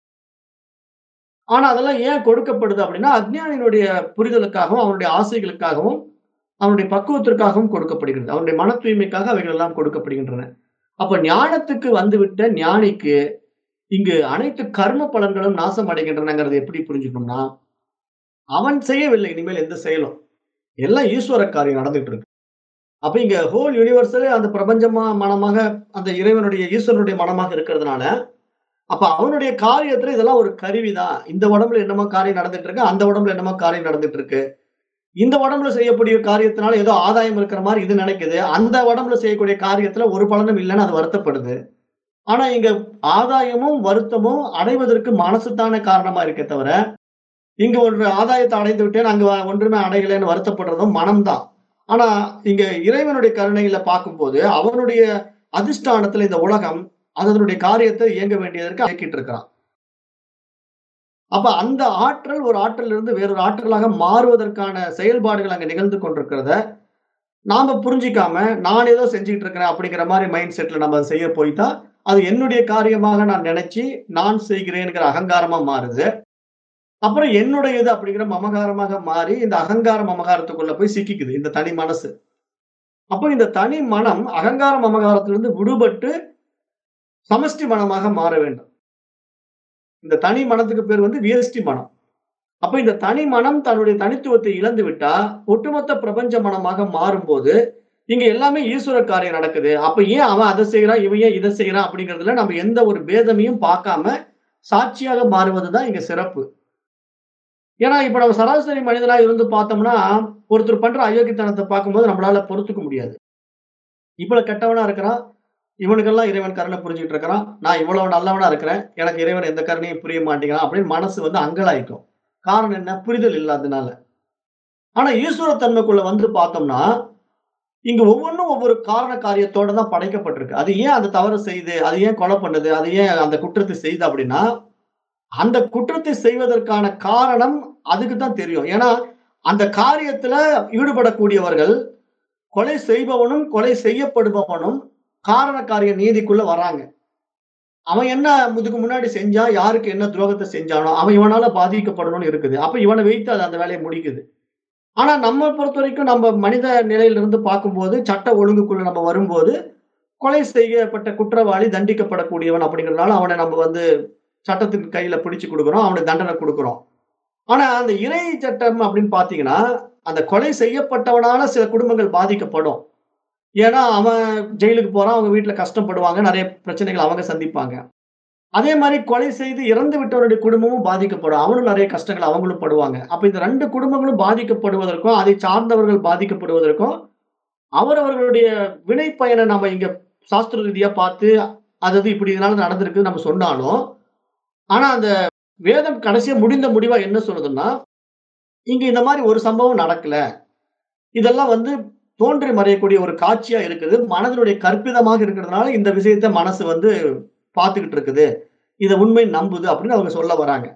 ஆனா அதெல்லாம் ஏன் கொடுக்கப்படுது அப்படின்னா அஜ்ஞானியினுடைய புரிதலுக்காகவும் அவனுடைய ஆசைகளுக்காகவும் அவனுடைய பக்குவத்திற்காகவும் கொடுக்கப்படுகிறது அவனுடைய மன தூய்மைக்காக அவைகள் எல்லாம் கொடுக்கப்படுகின்றன அப்ப ஞானத்துக்கு வந்துவிட்ட ஞானிக்கு இங்கு அனைத்து கர்ம பலன்களும் நாசம் அடைகின்றனங்கிறது எப்படி புரிஞ்சுக்கணும்னா அவன் செய்யவில்லை இனிமேல் எந்த செயலும் எல்லாம் ஈஸ்வர காரியம் நடந்துட்டு இருக்கு அப்ப இங்க ஹோல் யூனிவர்சலே அந்த பிரபஞ்சமா மனமாக அந்த இறைவனுடைய ஈஸ்வரனுடைய மனமாக இருக்கிறதுனால அப்ப அவனுடைய காரியத்துல இதெல்லாம் ஒரு கருவிதான் இந்த உடம்புல என்னமோ காரியம் நடந்துட்டு இருக்கு அந்த உடம்புல என்னமோ காரியம் நடந்துட்டு இருக்கு இந்த உடம்புல செய்யக்கூடிய காரியத்தினால ஏதோ ஆதாயம் இருக்கிற மாதிரி இது நினைக்குது அந்த உடம்புல செய்யக்கூடிய காரியத்துல ஒரு பலனும் இல்லைன்னு அது வருத்தப்படுது ஆனா இங்க ஆதாயமும் வருத்தமும் அடைவதற்கு மனசு தானே காரணமா இருக்கே தவிர இங்க ஒரு ஆதாயத்தை அடைந்து விட்டேன் அங்க ஒன்றுமே அடையலைன்னு வருத்தப்படுறதும் மனம்தான் ஆனா இங்க இறைவனுடைய கருணையில பார்க்கும்போது அவனுடைய அதிஷ்டானத்துல இந்த உலகம் அதனுடைய காரியத்தை இயங்க வேண்டியதற்கு இயக்கிட்டு இருக்கிறான் அப்ப அந்த ஆற்றல் ஒரு ஆற்றல் இருந்து வேறொரு ஆற்றலாக மாறுவதற்கான செயல்பாடுகள் அங்க நிகழ்ந்து கொண்டிருக்கிறத நாம புரிஞ்சிக்காம நான் ஏதோ செஞ்சுட்டு இருக்கிறேன் அப்படிங்கிற மாதிரி மைண்ட் செட்ல நம்ம அதை செய்ய போய்த்தா அது என்னுடைய காரியமாக நான் நினைச்சு நான் செய்கிறேன்ங்கிற அகங்காரமா மாறுது அப்புறம் என்னுடைய இது அப்படிங்கிற மமகாரமாக மாறி இந்த அகங்கார மமகாரத்துக்குள்ள போய் சிக்கிக்குது இந்த தனி மனசு அப்போ இந்த தனி மனம் அகங்கார மமகாரத்திலிருந்து விடுபட்டு சமஷ்டி மனமாக மாற வேண்டும் இந்த தனி மனத்துக்கு பேர் வந்து வியஸ்டி மனம் அப்ப இந்த தனி மனம் தன்னுடைய தனித்துவத்தை இழந்து விட்டா ஒட்டுமொத்த பிரபஞ்ச மனமாக மாறும்போது இங்க எல்லாமே ஈஸ்வர காரியம் நடக்குது அப்ப ஏன் அவன் அதை செய்யறான் இவன் ஏன் இதை செய்யறான் அப்படிங்கிறதுல நம்ம எந்த ஒரு பேதமையும் பார்க்காம சாட்சியாக மாறுவதுதான் இங்க சிறப்பு ஏன்னா இப்ப நம்ம சராசரி மனிதனா இருந்து பார்த்தோம்னா ஒருத்தர் பண்ற அயோக்கியத்தனத்தை பார்க்கும்போது நம்மளால பொறுத்துக்க முடியாது இவ்வளவு கெட்டவனா இருக்கிறான் இவனுக்கெல்லாம் இறைவன் கருணை புரிஞ்சுக்கிட்டு இருக்கிறான் நான் இவ்வளவு நல்லவனா இருக்கிறேன் எனக்கு இறைவன் எந்த கருணையும் புரிய மாட்டேங்கிறான் அப்படின்னு மனசு வந்து அங்கலாய்க்கும் காரணம் என்ன புரிதல் இல்லாததுனால ஆனா ஈஸ்வரத்தன்மைக்குள்ள வந்து பார்த்தோம்னா இங்க ஒவ்வொன்றும் ஒவ்வொரு காரண காரியத்தோட தான் படைக்கப்பட்டிருக்கு அது ஏன் அந்த தவறு செய்யுது அது ஏன் கொலை பண்ணுது அது ஏன் அந்த குற்றத்தை செய்யுது அப்படின்னா அந்த குற்றத்தை செய்வதற்கான காரணம் அதுக்கு தான் தெரியும் ஏன்னா அந்த காரியத்துல ஈடுபடக்கூடியவர்கள் கொலை செய்பவனும் கொலை செய்யப்படுபவனும் காரண காரிய நீதிக்குள்ள வராங்க அவன் என்ன இதுக்கு முன்னாடி செஞ்சா யாருக்கு என்ன துரோகத்தை செஞ்சானோ அவன் இவனால பாதிக்கப்படணும்னு இருக்குது அப்ப இவனை வைத்து அது அந்த வேலையை முடிக்குது ஆனா நம்ம பொறுத்த வரைக்கும் நம்ம மனித நிலையில இருந்து பார்க்கும்போது சட்ட ஒழுங்குக்குள்ள நம்ம வரும்போது கொலை செய்யப்பட்ட குற்றவாளி தண்டிக்கப்படக்கூடியவன் அப்படிங்கிறதுனால அவனை நம்ம வந்து சட்டத்தின் கையில பிடிச்சு கொடுக்குறோம் அவனுக்கு தண்டனை கொடுக்குறோம் ஆனா அந்த இறை சட்டம் அப்படின்னு பாத்தீங்கன்னா அந்த கொலை செய்யப்பட்டவனால சில குடும்பங்கள் பாதிக்கப்படும் ஏன்னா அவன் ஜெயிலுக்கு போறான் அவங்க வீட்டுல கஷ்டப்படுவாங்க நிறைய பிரச்சனைகள் அவங்க சந்திப்பாங்க அதே மாதிரி கொலை செய்து இறந்து விட்டவனுடைய குடும்பமும் பாதிக்கப்படும் அவனும் நிறைய கஷ்டங்கள் அவங்களும் படுவாங்க அப்ப இந்த ரெண்டு குடும்பங்களும் பாதிக்கப்படுவதற்கும் அதை சார்ந்தவர்கள் பாதிக்கப்படுவதற்கும் அவரவர்களுடைய வினை பயனை நம்ம இங்க சாஸ்திர ரீதியா பார்த்து அது அது இப்படி இதனால நடந்திருக்கு நம்ம சொன்னாலும் ஆனா அந்த வேதம் கடைசியா முடிந்த முடிவா என்ன சொல்லுதுன்னா இங்க இந்த மாதிரி ஒரு சம்பவம் நடக்கல இதெல்லாம் வந்து தோன்றி மறையக்கூடிய ஒரு காட்சியா இருக்குது மனதினுடைய கற்பிதமாக இருக்கிறதுனால இந்த விஷயத்த மனசு வந்து பார்த்துக்கிட்டு இருக்குது இதை உண்மை நம்புது அப்படின்னு அவங்க சொல்ல வராங்க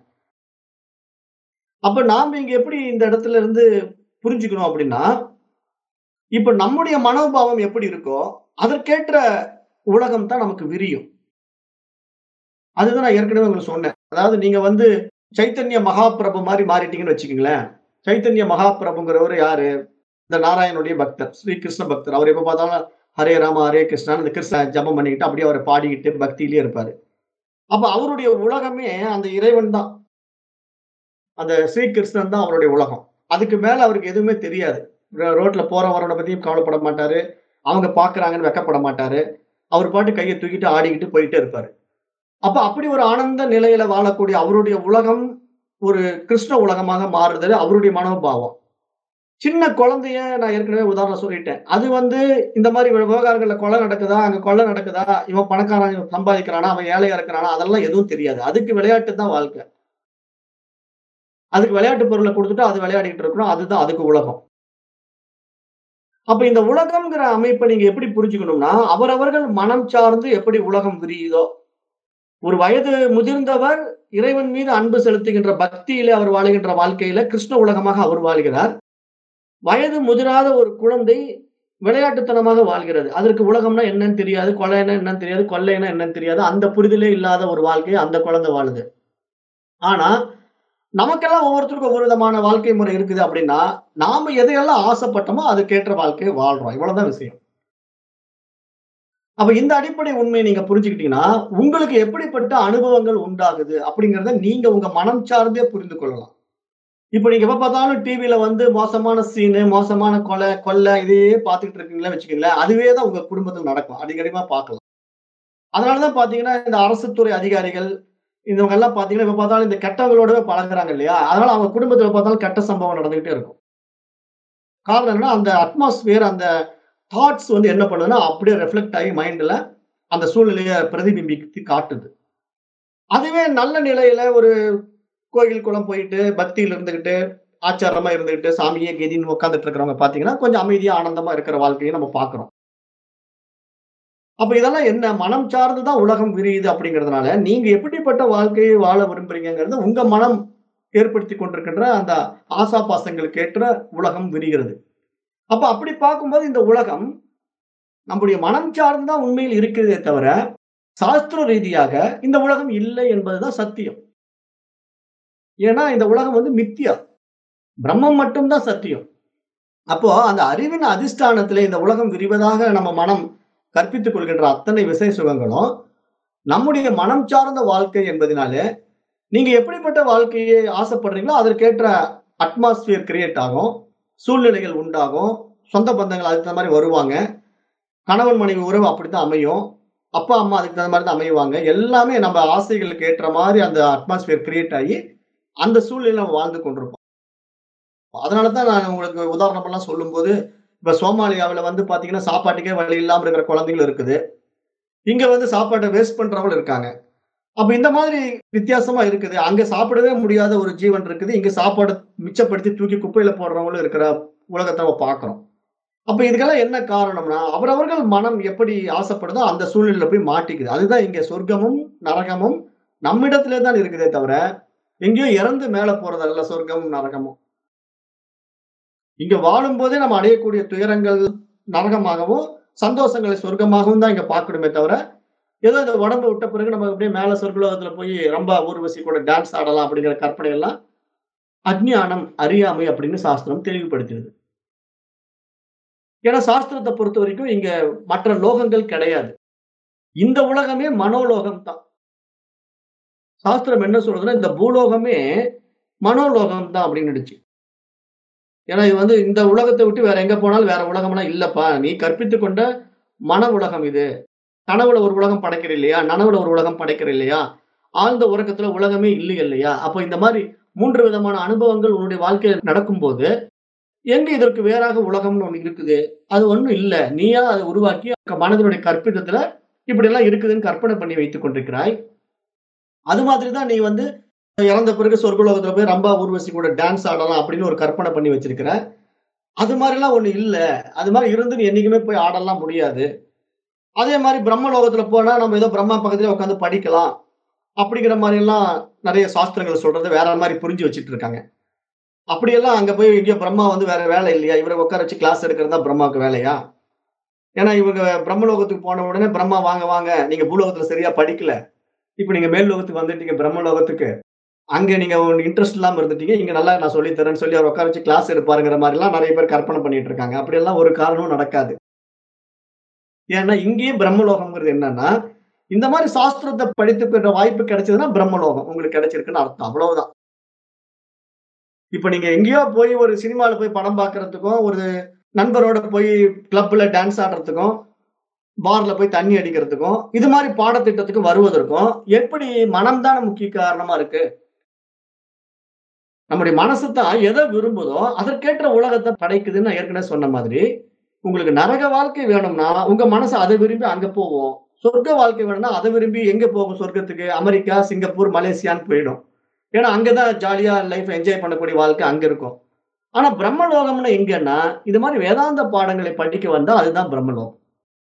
அப்ப நாம இங்க எப்படி இந்த இடத்துல இருந்து புரிஞ்சுக்கணும் அப்படின்னா இப்ப நம்முடைய மனோபாவம் எப்படி இருக்கோ அதற்கேற்ற உலகம் தான் நமக்கு விரியும் அதுதான் நான் ஏற்கனவே உங்களுக்கு சொன்னேன் அதாவது நீங்க வந்து சைத்தன்ய மகாபிரபு மாதிரி மாறிட்டீங்கன்னு வச்சுக்கோங்களேன் சைத்தன்ய மகாபிரபுங்கிறவர் யாரு இந்த நாராயணுடைய பக்தர் ஸ்ரீ கிருஷ்ண பக்தர் அவர் எப்ப பார்த்தாலும் ஹரே ராம ஹரே கிருஷ்ணான்னு இந்த கிருஷ்ண ஜபம் பண்ணிக்கிட்டு அப்படியே அவரை பாடிக்கிட்டு பக்தியிலேயே இருப்பாரு அப்ப அவருடைய உலகமே அந்த இறைவன் தான் அந்த ஸ்ரீகிருஷ்ணன் தான் அவருடைய உலகம் அதுக்கு மேல அவருக்கு எதுவுமே தெரியாது ரோட்ல போறவரோட பத்தியும் கவலைப்பட மாட்டாரு அவங்க பாக்குறாங்கன்னு வெக்கப்பட மாட்டாரு அவர் பாட்டு கையை தூக்கிட்டு ஆடிக்கிட்டு போயிட்டே இருப்பாரு அப்ப அப்படி ஒரு ஆனந்த நிலையில வாழக்கூடிய அவருடைய உலகம் ஒரு கிருஷ்ண உலகமாக மாறுதல் அவருடைய மனோபாவம் சின்ன குழந்தைய நான் ஏற்கனவே உதாரணம் சொல்லிட்டேன் அது வந்து இந்த மாதிரி விவகாரங்கள்ல கொலை நடக்குதா அங்க கொலை நடக்குதா இவன் பணக்காரன் இவன் சம்பாதிக்கிறானா அவன் ஏழையா இருக்கிறானா அதெல்லாம் எதுவும் தெரியாது அதுக்கு விளையாட்டு தான் வாழ்க்கை அதுக்கு விளையாட்டு பொருளை கொடுத்துட்டு அது விளையாடிட்டு இருக்கணும் அதுதான் அதுக்கு உலகம் அப்ப இந்த உலகம்ங்கிற அமைப்பை நீங்க எப்படி புரிஞ்சுக்கணும்னா அவரவர்கள் மனம் சார்ந்து எப்படி உலகம் விரியுதோ ஒரு வயது முதிர்ந்தவர் இறைவன் மீது அன்பு செலுத்துகின்ற பக்தியிலே அவர் வாழுகின்ற வாழ்க்கையில கிருஷ்ண உலகமாக அவர் வாழ்கிறார் வயது முதிராத ஒரு குழந்தை விளையாட்டுத்தனமாக வாழ்கிறது அதற்கு உலகம்னா என்னன்னு தெரியாது கொலைன்னா என்னன்னு தெரியாது கொள்ளைன்னா என்னன்னு தெரியாது அந்த புரிதலே இல்லாத ஒரு வாழ்க்கையை அந்த குழந்தை வாழுது ஆனா நமக்கெல்லாம் ஒவ்வொருத்தருக்கும் ஒவ்வொரு விதமான வாழ்க்கை முறை இருக்குது அப்படின்னா நாம எதையெல்லாம் ஆசைப்பட்டோமோ அதுக்கேற்ற வாழ்க்கையை வாழ்றோம் இவ்வளவுதான் விஷயம் அப்ப இந்த அடிப்படை உண்மையை நீங்க புரிஞ்சுக்கிட்டீங்கன்னா உங்களுக்கு எப்படிப்பட்ட அனுபவங்கள் உண்டாகுது அப்படிங்கறத நீங்க உங்க மனம் சார்ந்தே புரிந்து கொள்ளலாம் இப்ப நீங்க எப்ப பார்த்தாலும் டிவில வந்து மோசமான சீனு மோசமான கொலை கொள்ளை இதையே பார்த்துக்கிட்டு இருக்கீங்களா வச்சுக்கீங்களேன் அதுவே தான் உங்க குடும்பத்தில் நடக்கும் அடிக்கடிமா பார்க்கலாம் அதனாலதான் பாத்தீங்கன்னா இந்த அரசு துறை அதிகாரிகள் இவங்க எல்லாம் பாத்தீங்கன்னா இப்ப பார்த்தாலும் இந்த கெட்டவங்களோடவே பழகுறாங்க இல்லையா அதனால அவங்க குடும்பத்துல பார்த்தாலும் கெட்ட சம்பவம் நடந்துகிட்டே இருக்கும் காரணம் என்னன்னா, அந்த அட்மாஸ்பியர் அந்த தாட்ஸ் வந்து என்ன பண்ணுதுன்னா, அப்படியே ரிஃப்ளெக்ட் ஆகி மைண்ட்ல அந்த சூழ்நிலைய பிரதிபிம்பித்து காட்டுது. அதுவே நல்ல நிலையில ஒரு கோயில், குளம் போயிட்டு, பக்தியில இருந்துகிட்டு, ஆச்சாரமா இருந்துகிட்டு, சாமியே கதின்னு உட்கார்ந்துட்டு இருக்கிறவங்க பார்த்தீங்கன்னா, கொஞ்சம் அமைதியா, ஆனந்தமா இருக்கிற வாழ்க்கைய நம்ம பார்க்கிறோம். அப்ப இதெல்லாம் என்ன? மனம் சார்ந்து தான் உலகம் விரியுது அப்படிங்கிறதுனால, நீங்க எப்படிப்பட்ட வாழ்க்கையை வாழ விரும்புறீங்கங்கிறது உங்க மனம் ஏற்படுத்திக் கொண்டிருக்கின்ற அந்த ஆசாபாசங்களுக்கு ஏற்ற உலகம் விரிகிறது. அப்ப அப்படி பார்க்கும்போது இந்த உலகம், நம்முடைய மனம் சார்ந்து தான் உண்மையில் இருக்கிறதே தவிர, சாஸ்திர ரீதியாக இந்த உலகம் இல்லை என்பதுதான் சத்தியம். ஏன்னா, இந்த உலகம் வந்து மித்யா. பிரம்மம் மட்டும் தான் சத்தியம். அப்போ அந்த அறிவின் அதிஷ்டானத்திலே இந்த உலகம் விரிவதாக நம்ம மனம் கற்பித்துக் கொள்கின்ற அத்தனை விசை சுகங்களும், நம்முடைய மனம் சார்ந்த வாழ்க்கை என்பதினாலே, நீங்க எப்படிப்பட்ட வாழ்க்கையை ஆசைப்படுறீங்களோ, அதற்கேற்ற அட்மாஸ்பியர் கிரியேட் ஆகும். சூழ்நிலைகள் உண்டாகும். சொந்த பந்தங்கள் அதுக்கு தகுந்த மாரி வருவாங்க. கணவன் மனைவி உறவு அப்படித்தான் அமையும். அப்பா, அம்மா அதுக்கு தகுந்த மாரி தான் அமைவாங்க. எல்லாமே நம்ம ஆசைகளுக்கு ஏற்ற மாரி அந்த அட்மாஸ்பியர் கிரியேட் ஆகி, அந்த சூழ்நிலையில நம்ம வாழ்ந்து கொண்டிருப்போம். அதனால தான் நான் உங்களுக்கு உதாரணமெல்லாம் சொல்லும்போது, இப்ப சோமாலியாவுல வந்து பார்த்தீங்கன்னா, சாப்பாட்டுக்கே வழி இல்லாம இருக்கிற குழந்தைகள் இருக்குது. இங்க வந்து சாப்பாட்ட வேஸ்ட் பண்றவங்களும் இருக்காங்க. அப்ப இந்த மாதிரி வித்தியாசமா இருக்குது. அங்க சாப்பிடவே முடியாத ஒரு ஜீவன் இருக்குது. இங்க சாப்பாட மிச்சப்படுத்தி தூக்கி குப்பையில போடுறவங்களும் இருக்கிற உலகத்த நம்ம பார்க்கிறோம். அப்ப இதுக்கெல்லாம் என்ன காரணம்னா, அவரவர்கள் மனம் எப்படி ஆசைப்படுதோ அந்த சூழ்நிலையில போய் மாட்டிக்குது. அதுதான் இங்க சொர்க்கமும், நரகமும் நம்மிடத்திலே தான் இருக்குதே தவிர, எங்கேயோ இறந்து மேல போறதல்ல சொர்க்கமும், நரகமும். இங்க வாழும்போதே நம்ம அடையக்கூடிய துயரங்கள் நரகமாகவும், சந்தோஷங்களை சொர்க்கமாகவும் தான் இங்க பார்க்கணுமே தவிர, ஏதோ இந்த உடம்ப விட்ட பிறகு நம்ம அப்படியே மேல சொர்க்கலோகத்துல போய் ரம்பா, ஊர்வசி கூட டான்ஸ் ஆடலாம் அப்படிங்கிற கற்பனை எல்லாம் அஞ்ஞானம், அறியாமை அப்படின்னு சாஸ்திரம் தெளிவுபடுத்திருது. ஏன்னா சாஸ்திரத்த பொறுத்தவரைக்கும் இங்க மற்ற லோகங்கள் கிடையாது. இந்த உலகமே மனோலோகம் தான். சாஸ்திரம் என்ன சொல்றதுன்னா, இந்த பூலோகமே மனோலோகம் தான் அப்படின்னுடுச்சு. ஏன்னா இது வந்து இந்த உலகத்த விட்டு வேற எங்க போனாலும் வேற உலகம்லாம் இல்லப்பா. நீ கற்பித்துக் கொண்ட மன உலகம் இது. கனவுல ஒரு உலகம் படைக்கிற இல்லையா? நனவுல ஒரு உலகம் படைக்கிற இல்லையா? ஆழ்ந்த உறக்கத்துல உலகமே இல்லை இல்லையா? அப்ப இந்த மாரி 3 விதமான அனுபவங்கள் உன்னுடைய வாழ்க்கையில நடக்கும்போது, எங்க இதற்கு வேறாக உலகம்னு ஒண்ணு இருக்குது? அது ஒண்ணும் இல்ல. நீயா அத உருவாக்கி மனதினுடைய கற்பிதத்துல இப்படியெல்லாம் இருக்குதுன்னு கற்பனை பண்ணி வைத்துக் கொண்டிருக்கிறாய். அது மாதிரி தான் நீ வந்து இறந்த பிறகு சொர்க்கலோகத்துல போய் ரம்பா, ஊர்வசி கூட டான்ஸ் ஆடலாம் அப்படின்னு ஒரு கற்பனை பண்ணி வச்சிருக்கிற. அது மாரிலாம் ஒண்ணு இல்ல. அது மாரி இருந்து நீ என்னைக்குமே போய் ஆடலாம் முடியாது. அதே மாரி பிரம்ம லோகத்துல போனா நம்ம ஏதோ பிரம்மா பக்கத்திலே உட்கார்ந்து படிக்கலாம். அப்படிங்கிற மாரியெல்லாம் நெறைய சாஸ்திரங்கள் சொல்றத வேற மாரி புரிஞ்சு வச்சுட்டு இருக்காங்க. அப்படியெல்லாம் அங்க போய் எங்கேயோ பிரம்மா வந்து வேற வேலை இல்லையா? இவர உட்கார வச்சு கிளாஸ் எடுக்கிறது தான் பிரம்மாவுக்கு வேலையா? ஏன்னா இவங்க பிரம்மலோகத்துக்கு போன உடனே பிரம்மா வாங்க வாங்க. நீங்க பூலோகத்துல சரியா படிக்கல. இப்ப நீங்க மேல் லோகத்துக்கு வந்துட்டீங்க பிரம்மலோகத்துக்கு. அங்க நீங்க உங்களுக்கு இன்ட்ரெஸ்ட் இல்லாம இருந்துட்டீங்க. இங்க நல்லா நான் சொல்லி தரேன்னு சொல்லி அவர உட்கார வச்சு கிளாஸ் எடுப்பாருங்கிற மாரிலாம் நெறைய பேர் கற்பனை பண்ணிட்டு இருக்காங்க. அப்படியெல்லாம் ஒரு காரணமும் நடக்காது. ஏன்னா இங்கேயே பிரம்மலோகம்ங்கிறது என்னன்னா, இந்த மாரி சாஸ்திரத்த படித்துக்கிற வாய்ப்பு கிடைச்சதுன்னா பிரம்மலோகம் உங்களுக்கு கிடைச்சிருக்குன்னு அர்த்தம். அவ்வளவுதான். இப்ப நீங்க எங்கேயோ போய் ஒரு சினிமால போய் படம் பார்க்கறதுக்கும், ஒரு நண்பரோட போய் கிளப்ல டான்ஸ் ஆடுறதுக்கும், பார்ல போய் தண்ணி அடிக்கிறதுக்கும், இது மாரி பாடத்திட்டத்துக்கு வருவதற்கும், எப்படி மனம் தான முக்கிய காரணமா இருக்கு. நம்முடைய மனசு தான் எத விரும்புதோ, அதற்கேற்ற உலகத்த படைக்குதுன்னு நான் ஏற்கனவே சொன்ன மாதிரி, உங்களுக்கு நரக வாழ்க்கை வேணும்னா, உங்க மனசு அத விரும்பி அங்க போகும். சொர்க்க வாழ்க்கை வேணும்னா, அத விரும்பி எங்க போகும் சொர்க்கத்துக்கு? அமெரிக்கா, சிங்கப்பூர், மலேசியான்னு போயிடும். ஏன்னா அங்க தான் ஜாலியா லைஃப் என்ஜாய் பண்ணக்கூடிய வாழ்க்கை அங்க இருக்கும். ஆனா பிரம்மலோகம்னா எங்கன்னா, இது மாரி வேதாந்த பாடங்களை படிக்க வந்தா அதுதான் பிரம்மலோகம்.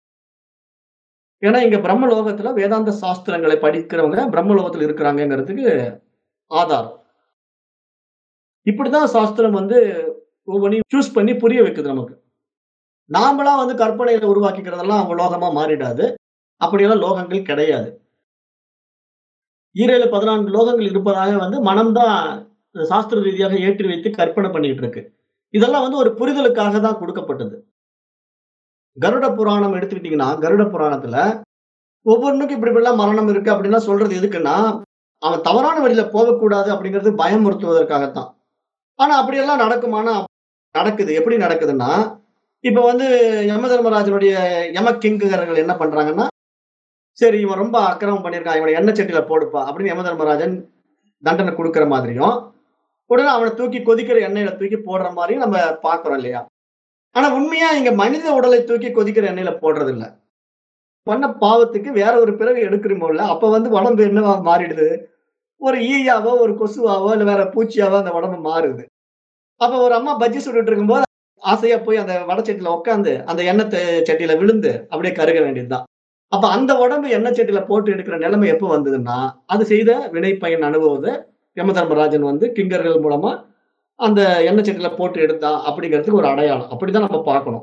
ஏன்னா இங்க பிரம்மலோகத்துல வேதாந்த சாஸ்திரங்களை படிக்கிறவங்க பிரம்மலோகத்துல இருக்கிறாங்கங்கிறதுக்கு ஆதாரம். இப்படித்தான் சாஸ்திரம் வந்து ஒவ்வொன்னையும் சூஸ் பண்ணி புரிய வைக்குது நமக்கு. நாமளா வந்து கற்பனையில உருவாக்கிக்கிறதெல்லாம் அவங்க லோகமா மாறிடாது. அப்படியெல்லாம் லோகங்கள் கிடையாது. ஈரேழு 14 லோகங்கள் இருப்பதாக வந்து மனம் தான் சாஸ்திர ரீதியாக ஏற்றி வைத்து கற்பனை பண்ணிட்டு இருக்கு. இதெல்லாம் வந்து ஒரு புரிதலுக்காக தான் குடுக்கப்பட்டது. கருட புராணம் எடுத்துக்கிட்டீங்கன்னா, கருட புராணத்துல ஒவ்வொன்னுக்கும் இப்படி இப்படிலாம் மரணம் இருக்கு அப்படின்லாம் சொல்றது எதுக்குன்னா, அவன் தவறான வழியில போகக்கூடாது அப்படிங்கிறது பயமுறுத்துவதற்காகத்தான். ஆனா அப்படியெல்லாம் நடக்குமானா, நடக்குது. எப்படி நடக்குதுன்னா, இப்ப வந்து யமதர்மராஜனுடைய யம கிங்கரர்கள் என்ன பண்றாங்கன்னா, சரி இவன் ரொம்ப அக்கிரமம் பண்ணியிருக்கான். இவன எண்ணெய் சட்டியில போடுப்பா அப்படின்னு யமதர்மராஜன் தண்டனை குடுக்கிற மாதிரியும், உடனே அவன தூக்கி கொதிக்கிற எண்ணெயில தூக்கி போடுற மாரியும் நம்ம பார்க்கிறோம் இல்லையா? ஆனா உண்மையா இங்க மனித உடலை தூக்கி கொதிக்கிற எண்ணெயில போடுறது இல்ல பண்ண பாவத்துக்கு வேற ஒரு பிறகு எடுக்கிறோமோல அப்ப வந்து உடம்பு என்னவா மாறிடுது ஒரு ஈயாவோ ஒரு கொசுவாவோ இல்ல வேற பூச்சியாவோ அந்த உடம்பு மாறுது அப்ப ஒரு அம்மா பஜ்ஜி சுட்டுட்டு இருக்கும்போது ஆசையா போய் அந்த வடச்சட்டியில உட்காந்து அந்த எண்ணெய் தே- சட்டியில விழுந்து அப்படியே கருக வேண்டியதுதான் அப்ப அந்த உடம்பு எண்ணெய் சட்டியில போட்டு எடுக்கிற நிலைமை எப்போ வந்ததுன்னா அது செய்த வினை பயன் அனுபவத்தை யம தர்மராஜன் வந்து கிங்கர்கள் மூலமா அந்த எண்ணெய் சட்டியில போட்டு எடுத்தான் அப்படிங்கிறதுக்கு ஒரு அடையாளம் அப்படிதான் நம்ம பார்க்கணும்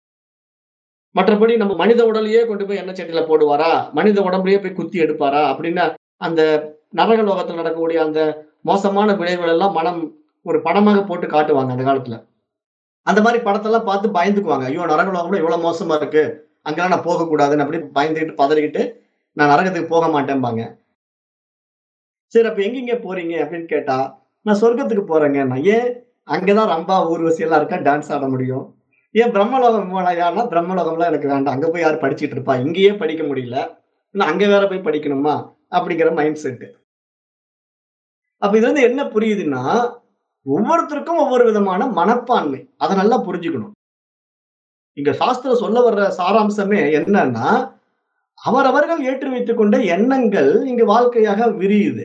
மற்றபடி நம்ம மனித உடலையே கொண்டு போய் எண்ணெய் சட்டியில போடுவாரா மனித உடம்புலயே போய் குத்தி எடுப்பாரா அப்படின்னா அந்த நரக லோகத்தில் நடக்கக்கூடிய அந்த மோசமான விளைவுகள் எல்லாம் மனம் ஒரு படமாக போட்டு காட்டுவாங்க அந்த காலத்துல அந்த மாதிரி படத்தெல்லாம் பார்த்து பயந்துக்குவாங்க ஐயோ நரக லோகம் கூட இவ்வளவு மோசமா இருக்கு அங்கெல்லாம் நான் போகக்கூடாதுன்னு அப்படி பயந்துக்கிட்டு பதறிக்கிட்டு நான் நரகத்துக்கு போக மாட்டேன்பாங்க சரி அப்ப எங்கெங்க போறீங்க அப்படின்னு கேட்டா நான் சொர்க்கத்துக்கு போறேங்க நான் ஏன் அங்கதான் ரம்பா ஊர்வசி எல்லாம் இருக்கா டான்ஸ் ஆட முடியும் ஏன் பிரம்மலோகம் போனாயான்னா பிரம்மலோகம்லாம் எனக்கு வேண்டாம் அங்க போய் யார் படிச்சிட்டு இருப்பா இங்கேயே படிக்க முடியல இன்னும் அங்க வேற போய் படிக்கணுமா அப்படிங்கிற மைண்ட் செட் அப்ப இதுல இருந்து என்ன புரியுதுன்னா ஒவ்வொருத்தருக்கும் ஒவ்வொரு விதமான மனப்பான்மை அதை நல்லா புரிஞ்சுக்கணும் இங்க சாஸ்திரம் சொல்ல வர்ற சாராம்சமே என்னன்னா அவரவர்கள் ஏற்றி வைத்துக் கொண்ட எண்ணங்கள் இங்க வாழ்க்கையாக விரியுது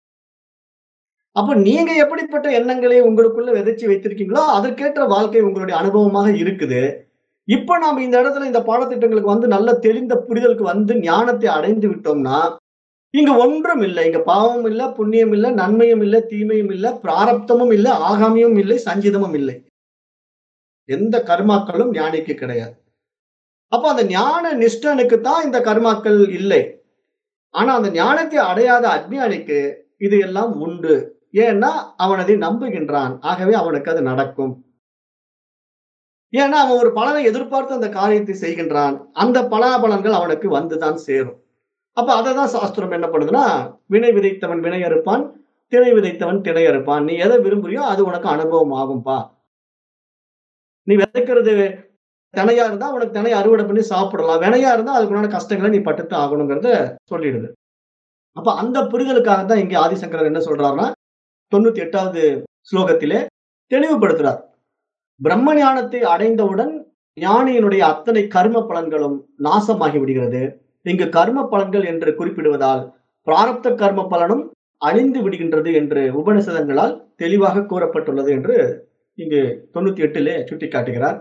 அப்ப நீங்க எப்படிப்பட்ட எண்ணங்களை உங்களுக்குள்ள விதைச்சு வைத்திருக்கீங்களோ அதற்கேற்ற வாழ்க்கை உங்களுடைய அனுபவமாக இருக்குது இப்ப நாம இந்த இடத்துல இந்த பாடத்திட்டங்களுக்கு வந்து நல்ல தெளிந்த புரிதலுக்கு வந்து ஞானத்தை அடைந்து விட்டோம்னா இங்க ஒன்றும் இல்லை இங்க பாவமும் இல்ல புண்ணியம் இல்ல நன்மையும் இல்ல தீமையும் இல்ல பிராரப்தமும் இல்ல ஆகாமியும் இல்லை சஞ்சிதமும் இல்லை எந்த கர்மாக்களும் ஞானிக்கு கிடையாது அப்ப அந்த ஞான நிஷ்டனுக்கு தான் இந்த கர்மாக்கள் இல்லை ஆனா அந்த ஞானத்தை அடையாத அஜ்ஞானிக்கு இது எல்லாம் உண்டு ஏன்னா அவன் அதை நம்புகின்றான் ஆகவே அவனுக்கு அது நடக்கும் ஏன்னா அவன் ஒரு பலனை எதிர்பார்த்து அந்த காரியத்தை செய்கின்றான் அந்த பலாபலன்கள் அவனுக்கு வந்துதான் சேரும் அப்ப அதை தான் சாஸ்திரம் என்ன பண்ணுதுன்னா வினை விதைத்தவன் வினை அறுப்பான் திணை விதைத்தவன் திணை அறுப்பான் நீ எதை விரும்புறியோ அது உனக்கு அனுபவம் ஆகும்பா நீ விதைக்கிறது தினையா இருந்தா உனக்கு தினை அறுவடை பண்ணி சாப்பிடலாம் வினையா இருந்தா அதுக்குண்டான கஷ்டங்களை நீ பட்டுத்தான் ஆகணுங்கிறத சொல்லிடுது அப்ப அந்த புரிதலுக்காக தான் இங்க ஆதிசங்கரர் என்ன சொல்றாருன்னா தொண்ணூத்தி எட்டாவது ஸ்லோகத்திலே தெளிவுபடுத்துறார் பிரம்ம ஞானத்தை அடைந்தவுடன் ஞானியினுடைய அத்தனை கர்ம பலன்களும் நாசமாகி விடுகிறது இங்கு கர்ம பலன்கள் என்று குறிப்பிடுவதால் பிராரப்த கர்ம பலனும் அழிந்து விடுகின்றது என்று உபனிஷதங்களால் தெளிவாக கூறப்பட்டுள்ளது என்று இங்கு தொண்ணூத்தி எட்டிலே சுட்டி காட்டுகிறார்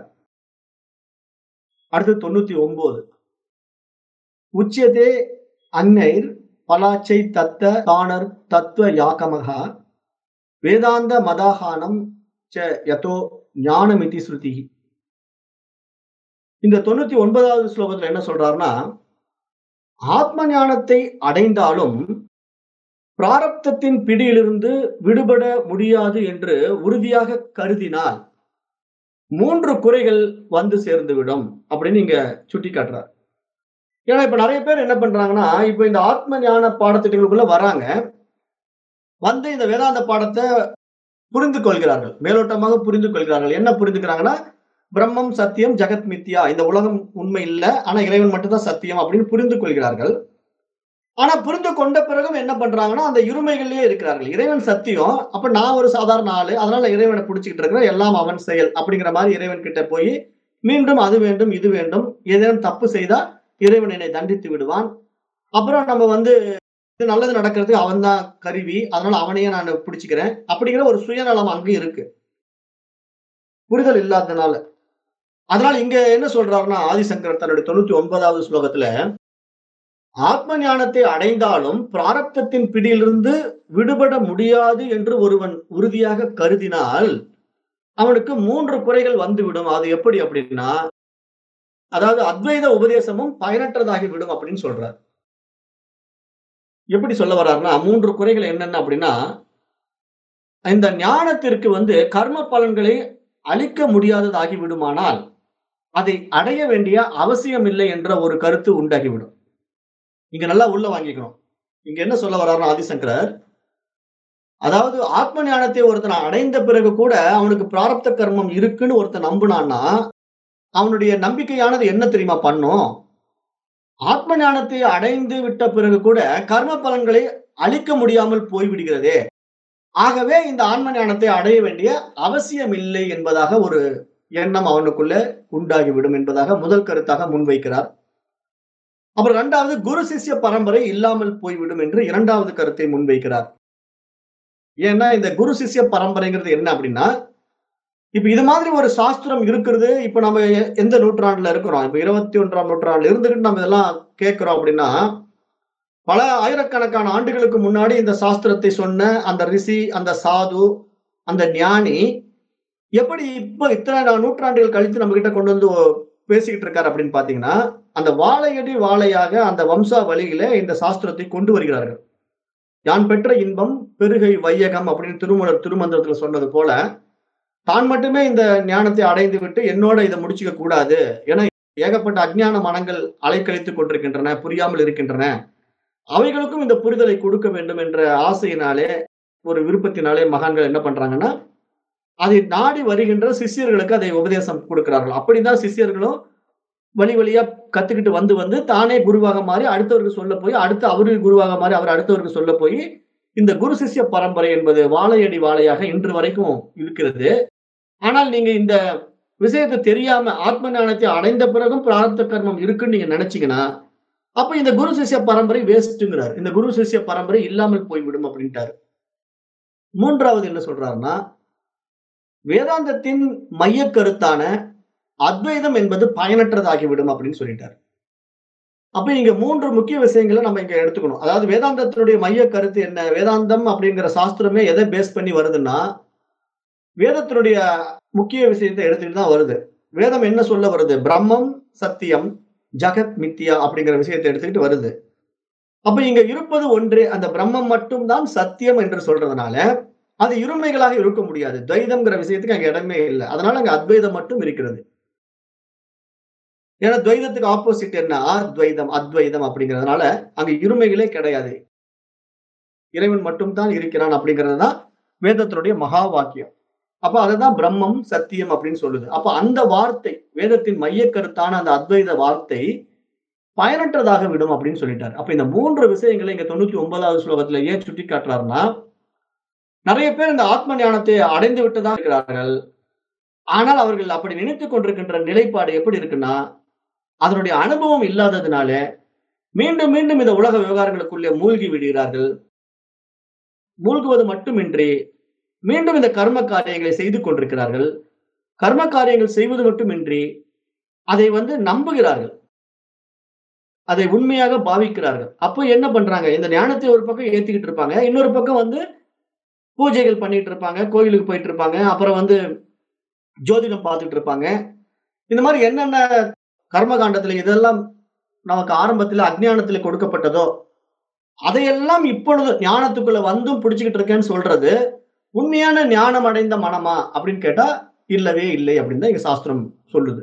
அடுத்து தொண்ணூத்தி ஒன்பது உச்சியதே அன்னைர் பலாச்சை தத்த தானர் தத்துவ யாக்கமகா வேதாந்த மதாகானம் ச யதோ ஞானமிதி ஸ்ருதி இந்த தொண்ணூத்தி ஒன்பதாவது ஸ்லோகத்துல என்ன சொல்றாருன்னா ஆத்ம ஞானத்தை அடைந்தாலும் பிராரப்தத்தின் பிடியிலிருந்து விடுபட முடியாது என்று உறுதியாக கருதினால் மூன்று குறைகள் வந்து சேர்ந்துவிடும் அப்படின்னு இங்க சுட்டி காட்டுறார் ஏன்னா இப்ப நிறைய பேர் என்ன பண்றாங்கன்னா இப்ப இந்த ஆத்ம ஞான பாடத்திட்டங்களுக்குள்ள வராங்க வந்து இந்த வேதாந்த பாடத்தை புரிந்து கொள்கிறார்கள் மேலோட்டமாக புரிந்து கொள்கிறார்கள் என்ன புரிந்துக்கிறாங்கன்னா பிரம்மம் சத்தியம் ஜெகத் மித்யா இந்த உலகம் உண்மை இல்லை ஆனா இறைவன் மட்டும்தான் சத்தியம் அப்படின்னு புரிந்து கொள்கிறார்கள் ஆனா புரிந்து கொண்ட பிறகும் என்ன பண்றாங்கன்னா அந்த இருமைகளிலேயே இருக்கிறார்கள் இறைவன் சத்தியம் அப்ப நான் ஒரு சாதாரண ஆளு அதனால இறைவனை பிடிச்சிக்கிட்டு இருக்கிறேன் எல்லாம் அவன் செயல் அப்படிங்கிற மாதிரி இறைவன் கிட்ட போய் மீண்டும் அது வேண்டும் இது வேண்டும் ஏதேனும் தப்பு செய்தா இறைவன் என்னை தண்டித்து விடுவான் அப்புறம் நம்ம வந்து இது நல்லது நடக்கிறதுக்கு அவன் தான் கருவி அதனால அவனையே நான் பிடிச்சிக்கிறேன் அப்படிங்கிற ஒரு சுயநலம் அங்கேயும் இருக்கு புரிதல் இல்லாததுனால அதனால இங்க என்ன சொல்றாருன்னா ஆதிசங்கர் தன்னுடைய தொண்ணூத்தி ஒன்பதாவது ஸ்லோகத்துல ஆத்ம ஞானத்தை அடைந்தாலும் பிராரப்தத்தின் பிடியிலிருந்து விடுபட முடியாது என்று ஒருவன் உறுதியாக கருதினால் அவனுக்கு மூன்று குறைகள் வந்துவிடும் அது எப்படி அப்படின்னா அதாவது அத்வைத உபதேசமும் பயனற்றதாகி விடும் அப்படின்னு சொல்றார் எப்படி சொல்ல வர்றாருன்னா மூன்று குறைகள் என்னென்ன அப்படின்னா இந்த ஞானத்திற்கு வந்து கர்ம பலன்களை அளிக்க முடியாததாகி விடுமானால் அதை அடைய வேண்டிய அவசியம் இல்லை என்ற ஒரு கருத்து உண்டாகிவிடும் இங்க நல்லா உள்ள வாங்கிக்கணும் இங்க என்ன சொல்ல வர்றாருன்னா ஆதிசங்கரர் அதாவது ஆத்ம ஞானத்தை ஒருத்தன் அடைந்த பிறகு கூட அவனுக்கு பிராரப்த கர்மம் இருக்குன்னு ஒருத்தன் நம்புனான்னா அவனுடைய நம்பிக்கையானது என்ன தெரியுமா பண்ணும் ஆத்ம ஞானத்தை அடைந்து விட்ட பிறகு கூட கர்ம பலன்களை அளிக்க முடியாமல் போய்விடுகிறதே ஆகவே இந்த ஆன்ம ஞானத்தை அடைய வேண்டிய அவசியம் இல்லை என்பதாக ஒரு எண்ணம் அவனுக்குள்ள உண்டாகிவிடும் என்பதாக முதல் கருத்தாக முன்வைக்கிறார் அப்புறம் இரண்டாவது குரு சிஷ்ய பரம்பரை இல்லாமல் போய்விடும் என்று இரண்டாவது கருத்தை முன்வைக்கிறார் ஏன்னா இந்த குரு சிஷ்ய பரம்பரைங்கிறது என்ன அப்படின்னா இப்ப இது மாதிரி ஒரு சாஸ்திரம் இருக்கிறது இப்ப நம்ம எ- எந்த நூற்றாண்டுல இருக்கிறோம் இப்ப இருபத்தி ஒன்றாம் நூற்றாண்டுல இருந்துகிட்டு நம்ம இதெல்லாம் கேட்கிறோம் அப்படின்னா பல ஆயிரக்கணக்கான ஆண்டுகளுக்கு முன்னாடி இந்த சாஸ்திரத்தை சொன்ன அந்த ரிஷி அந்த சாது அந்த ஞானி எப்படி இப்ப இத்தனை நா- நூற்றாண்டுகள் கழித்து நம்ம கிட்ட கொண்டு வந்து பேசிக்கிட்டு இருக்காரு அப்படின்னு பாத்தீங்கன்னா அந்த வாழையடி வாழையாக அந்த வம்சா வழியில இந்த சாஸ்திரத்தை கொண்டு வருகிறார்கள் யான் பெற்ற இன்பம் பெருகை வையகம் அப்படின்னு திருமலர் திருமந்திரத்துல சொன்னது போல தான் மட்டுமே இந்த ஞானத்தை அடைந்து விட்டு என்னோட இதை முடிச்சுக்க கூடாது ஏன்னா ஏகப்பட்ட அஜ்ஞான மனங்கள் அலைக்கழித்துக் கொண்டிருக்கின்றன புரியாமல் இருக்கின்றன அவைகளுக்கும் இந்த புரிதலை கொடுக்க வேண்டும் என்ற ஆசையினாலே ஒரு விருப்பத்தினாலே மகான்கள் என்ன பண்றாங்கன்னா அதை நாடி வருகின்ற சிஷ்யர்களுக்கு அதை உபதேசம் கொடுக்கிறார்கள் அப்படிதான் சிஷ்யர்களும் வழி வழியா கத்துக்கிட்டு வந்து வந்து தானே குருவாக மாறி அடுத்தவருக்கு சொல்ல போய் அடுத்து அவரு குருவாக மாறி அவர் அடுத்தவருக்கு சொல்ல போய் இந்த குரு சிஷ்ய பரம்பரை என்பது வாழையடி வாழையாக இன்று வரைக்கும் இருக்கிறது ஆனால் நீங்க இந்த விஷயத்தை தெரியாம ஆத்ம ஞானத்தை அடைந்த பிறகும் பிரார்த்த கர்மம் இருக்குன்னு நீங்க நினைச்சீங்கன்னா அப்ப இந்த குரு சிஷ்ய பரம்பரை வேஸ்ட்டுங்கிறார் இந்த குரு சிஷ்ய பரம்பரை இல்லாமல் போய்விடும் அப்படின்ட்டாரு மூன்றாவது என்ன சொல்றாருன்னா வேதாந்தத்தின் மைய கருத்தான அத்வைதம் என்பது பயனற்றதாகிவிடும் அப்படின்னு சொல்லிட்டார் அப்ப இங்க மூன்று முக்கிய விஷயங்களை நம்ம இங்க எடுத்துக்கணும் அதாவது வேதாந்தத்தினுடைய மைய கருத்து என்ன வேதாந்தம் அப்படிங்கிற சாஸ்திரமே எதை பேஸ் பண்ணி வருதுன்னா வேதத்தினுடைய முக்கிய விஷயத்தை எடுத்துட்டு தான் வருது வேதம் என்ன சொல்ல வருது பிரம்மம் சத்தியம் ஜகத் மித்தியா அப்படிங்கிற விஷயத்தை எடுத்துக்கிட்டு வருது அப்ப இங்க இருப்பது ஒன்றே அந்த பிரம்மம் மட்டும்தான் சத்தியம் என்று சொல்றதுனால அது இருமைகளாக இருக்க முடியாது துவைதம்ங்கிற விஷயத்துக்கு அங்க இடமே இல்லை அதனால அங்க அத்வைதம் மட்டும் இருக்கிறது ஏன்னா துவைதத்துக்கு ஆப்போசிட் என்ன அத்வைதம் அத்வைதம் அப்படிங்கிறதுனால அங்க இருமைகளே கிடையாது இறைவன் மட்டும்தான் இருக்கிறான் அப்படிங்கிறது தான் வேதத்தினுடைய மகா வாக்கியம் அப்ப அதுதான் பிரம்மம் சத்தியம் அப்படின்னு சொல்லுது அப்ப அந்த வார்த்தை வேதத்தின் மைய கருத்தான அந்த அத்வைத வார்த்தை பயனற்றதாக விடும் அப்படின்னு சொல்லிட்டார் அப்ப இந்த மூன்று விஷயங்களை இங்க தொண்ணூத்தி ஒன்பதாவது ஸ்லோகத்துல ஏன் சுட்டி காட்டுறாருன்னா நிறைய பேர் இந்த ஆத்ம ஞானத்தை அடைந்து விட்டுதான் இருக்கிறார்கள் ஆனால் அவர்கள் அப்படி நினைத்துக் கொண்டிருக்கின்ற நிலைப்பாடு எப்படி இருக்குன்னா அதனுடைய அனுபவம் இல்லாததுனால மீண்டும் மீண்டும் இந்த உலக விவகாரங்களுக்குள்ளே மூழ்கி விடுகிறார்கள் மூழ்குவது மட்டுமின்றி மீண்டும் இந்த கர்ம காரியங்களை செய்து கொண்டிருக்கிறார்கள் கர்ம காரியங்கள் செய்வது மட்டுமின்றி அதை வந்து நம்புகிறார்கள் அதை உண்மையாக பாவிக்கிறார்கள் அப்போ என்ன பண்றாங்க இந்த ஞானத்தை ஒரு பக்கம் ஏத்திக்கிட்டு இருப்பாங்க இன்னொரு பக்கம் வந்து பூஜைகள் பண்ணிட்டு இருப்பாங்க கோயிலுக்கு போயிட்டு இருப்பாங்க அப்புறம் வந்து ஜோதிடம் பார்த்துட்டு இருப்பாங்க இந்த மாதிரி என்னென்ன கர்மகாண்டத்துல இதெல்லாம் நமக்கு ஆரம்பத்துல அஜ்ஞானத்துல கொடுக்கப்பட்டதோ அதையெல்லாம் இப்பொழுது ஞானத்துக்குள்ள வந்தும் பிடிச்சுக்கிட்டு இருக்கேன்னு சொல்றது உண்மையான ஞானம் அடைந்த மனமா அப்படின்னு கேட்டா இல்லவே இல்லை அப்படின்னு தான் இங்க சாஸ்திரம் சொல்லுது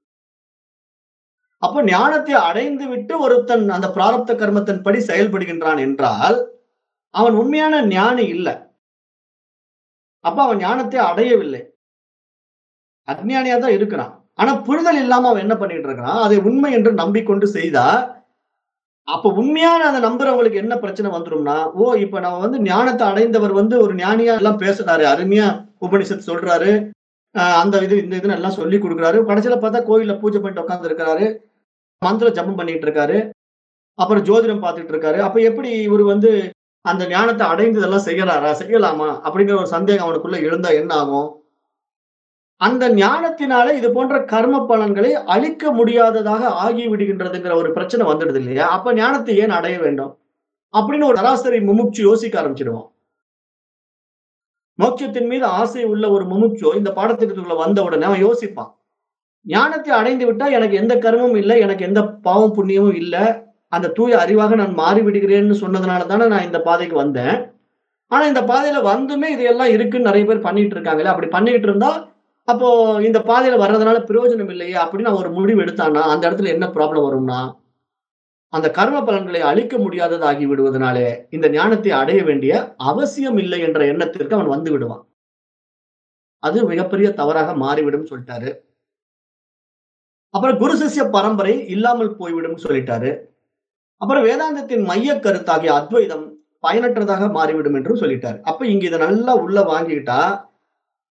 அப்போ ஞானத்தை அடைந்து விட்டு ஒருத்தன் அந்த பிராரப்த கர்மத்தின் படி செயல்படுகின்றான் என்றால் அவன் உண்மையான ஞானி இல்லை அப்ப அவன் ஞானத்தை அடையவில்லை அஜ்ஞானியா தான் இருக்கிறான் ஆனா புரிதல் இல்லாம அவன் என்ன பண்ணிட்டு இருக்கான் அதை உண்மை என்று நம்பிக்கொண்டு செய்தா அப்ப உண்மையான அதை நம்புறவங்களுக்கு என்ன பிரச்சனை வந்துரும்னா ஓ இப்ப நம்ம வந்து ஞானத்தை அடைந்தவர் வந்து ஒரு ஞானியா எல்லாம் பேசுறாரு அருமையா உபனிஷத் சொல்றாரு ஆஹ் அந்த இது இந்த இதுன்னு எல்லாம் சொல்லி கொடுக்குறாரு கடைசியில பார்த்தா கோயில்ல பூஜை பண்ணிட்டு உட்கார்ந்து இருக்கிறாரு மந்திர ஜபம் பண்ணிட்டு இருக்காரு அப்புறம் ஜோதிடம் பார்த்துட்டு இருக்காரு அப்ப எப்படி இவர் வந்து அந்த ஞானத்தை அடைந்து இதெல்லாம் செய்யறாரா செய்யலாமா அப்படிங்கிற ஒரு சந்தேகம் அவனுக்குள்ள எழுந்தா என்ன ஆகும் அந்த ஞானத்தினால இது போன்ற கர்ம பலன்களை அழிக்க முடியாததாக ஆகி விடுகின்றதுங்கிற ஒரு பிரச்சனை வந்துடுது இல்லையா அப்ப ஞானத்தை ஏன் அடைய வேண்டும் அப்படின்னு ஒரு சராசரி முமுட்சு யோசிக்க ஆரம்பிச்சிடுவான் மோட்சத்தின் மீது ஆசை உள்ள ஒரு முமுட்சோ இந்த பாடத்திட்டத்துக்குள்ள வந்த உடனே அவன் யோசிப்பான் ஞானத்தை அடைந்து விட்டா எனக்கு எந்த கர்மமும் இல்லை எனக்கு எந்த பாவம் புண்ணியமும் இல்லை அந்த தூய அறிவாக நான் மாறி விடுகிறேன்னு சொன்னதுனால தானே நான் இந்த பாதைக்கு வந்தேன் ஆனா இந்த பாதையில வந்துமே இதையெல்லாம் இருக்குன்னு நிறைய பேர் பண்ணிட்டு இருக்காங்களே அப்படி பண்ணிட்டு இருந்தா அப்போ இந்த பாதையில வர்றதுனால பிரயோஜனம் இல்லையே அப்படின்னு அவன் ஒரு முடிவு எடுத்தான்னா அந்த இடத்துல என்ன ப்ராப்ளம் வரும்னா அந்த கர்ம பலன்களை அழிக்க முடியாததாகி விடுவதனாலே இந்த ஞானத்தை அடைய வேண்டிய அவசியம் இல்லை என்ற எண்ணத்திற்கு அவன் வந்து விடுவான் அது மிகப்பெரிய தவறாக மாறிவிடும் சொல்லிட்டாரு அப்புறம் குரு சிஷ்ய பரம்பரை இல்லாமல் போய்விடும் சொல்லிட்டாரு அப்புறம் வேதாந்தத்தின் மைய கருத்தாகிய அத்வைதம் பயனற்றதாக மாறிவிடும் என்றும் சொல்லிட்டாரு அப்ப இங்க இதை நல்லா உள்ள வாங்கிக்கிட்டா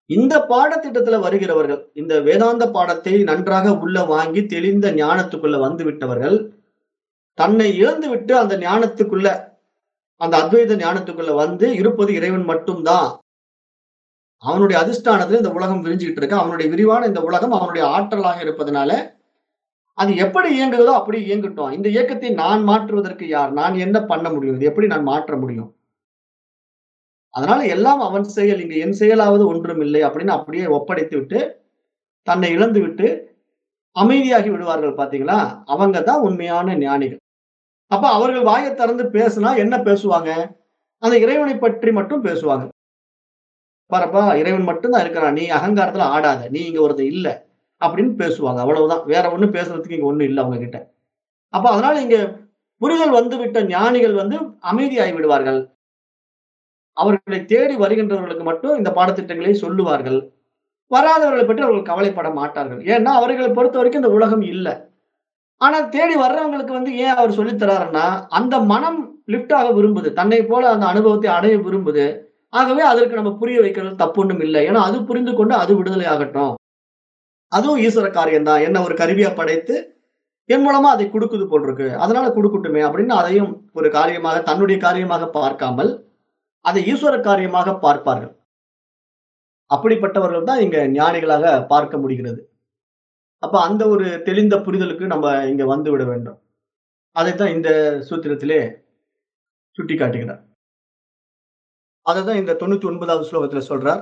இந்த பாடத்திட்டத்துல வருகிறவர்கள், இந்த வேதாந்த பாடத்தை நன்றாக உள்ள வாங்கி தெளிந்த ஞானத்துக்குள்ள வந்து விட்டவர்கள், தன்னை இழந்துவிட்டு அந்த ஞானத்துக்குள்ள, அந்த அத்வைத ஞானத்துக்குள்ள வந்து இருப்பது இறைவன் மட்டும் தான். அவனுடைய அதிஷ்டானத்துல இந்த உலகம் விரிஞ்சுகிட்டு இருக்கு. அவனுடைய விரிவான இந்த உலகம் அவனுடைய ஆற்றலாக இருப்பதனால, அது எப்படி இயங்குகிறதோ அப்படி இயங்கட்டும். இந்த இயக்கத்தை நான் மாற்றுவதற்கு யார்? நான் என்ன பண்ண முடியும்? இதை எப்படி நான் மாற்ற முடியும்? அதனால எல்லாம் அவன் செயல். இங்கு என் செயலாவது ஒன்றுமில்லை அப்படின்னு அப்படியே ஒப்படைத்து விட்டு, தன்னை இழந்து விட்டு அமைதியாகி விடுவார்கள் பார்த்தீங்களா? அவங்க தான் உண்மையான ஞானிகள். அப்ப அவர்கள் வாயைத் திறந்து பேசினா என்ன பேசுவாங்க? அந்த இறைவனை பற்றி மட்டும் பேசுவாங்க. பாரப்பா இறைவன் மட்டும் தான் இருக்கிறான். நீ அகங்காரத்துல ஆடாத. நீ இங்க ஒருத்தன் இல்ல. அப்படின்னு பேசுவாங்க. அவ்வளவுதான். வேற ஒண்ணும் பேசுறதுக்கு இங்க ஒண்ணும் இல்ல அவங்க கிட்ட. அப்ப அதனால இங்க புரிதல் வந்துவிட்ட ஞானிகள் வந்து அமைதியாகி விடுவார்கள். அவர்களை தேடி வருகின்றவர்களுக்கு மட்டும் இந்த பாடத்திட்டங்களை சொல்லுவார்கள். வராதவர்களைப் பற்றி அவர்கள் கவலைப்பட மாட்டார்கள். ஏன்னா அவர்களை பொறுத்தவரைக்கும் இந்த உலகம் இல்ல. ஆனா தேடி வர்றவங்களுக்கு வந்து ஏன் அவர் சொல்லித் தராருன்னா, அந்த மனம் லிஃப்ட் ஆக விரும்புது. தன்னைப் போல அந்த அனுபவத்தை அடைய விரும்புது. ஆகவே அதற்கு நம்ம புரிய வைக்கிறது தப்பு ஒண்ணும் இல்ல. ஏன்னா அது புரிந்து கொண்டு அது விடுதலை ஆகட்டும். அதுவும் ஈஸ்வர காரியம் தான். என்ன ஒரு கருவியா படைத்து, என் மூலமா அதை குடுக்குது போல் இருக்கு. அதனால குடுக்கட்டுமே அப்படின்னு அதையும் ஒரு காரியமாக தன்னுடைய காரியமாக பார்க்காமல், அதை ஈஸ்வர காரியமாக பார்ப்பார்கள். அப்படிப்பட்டவர்கள் தான் இங்க ஞானிகளாக பார்க்க முடிகிறது. அப்ப அந்த ஒரு தெளிந்த புரிதலுக்கு நம்ம இங்க வந்துவிட வேண்டும். அதைத்தான் இந்த சூத்திரத்திலே சுட்டிக்காட்டுகிறார். அததான் இந்த 99வது ஸ்லோகத்துல சொல்றார்.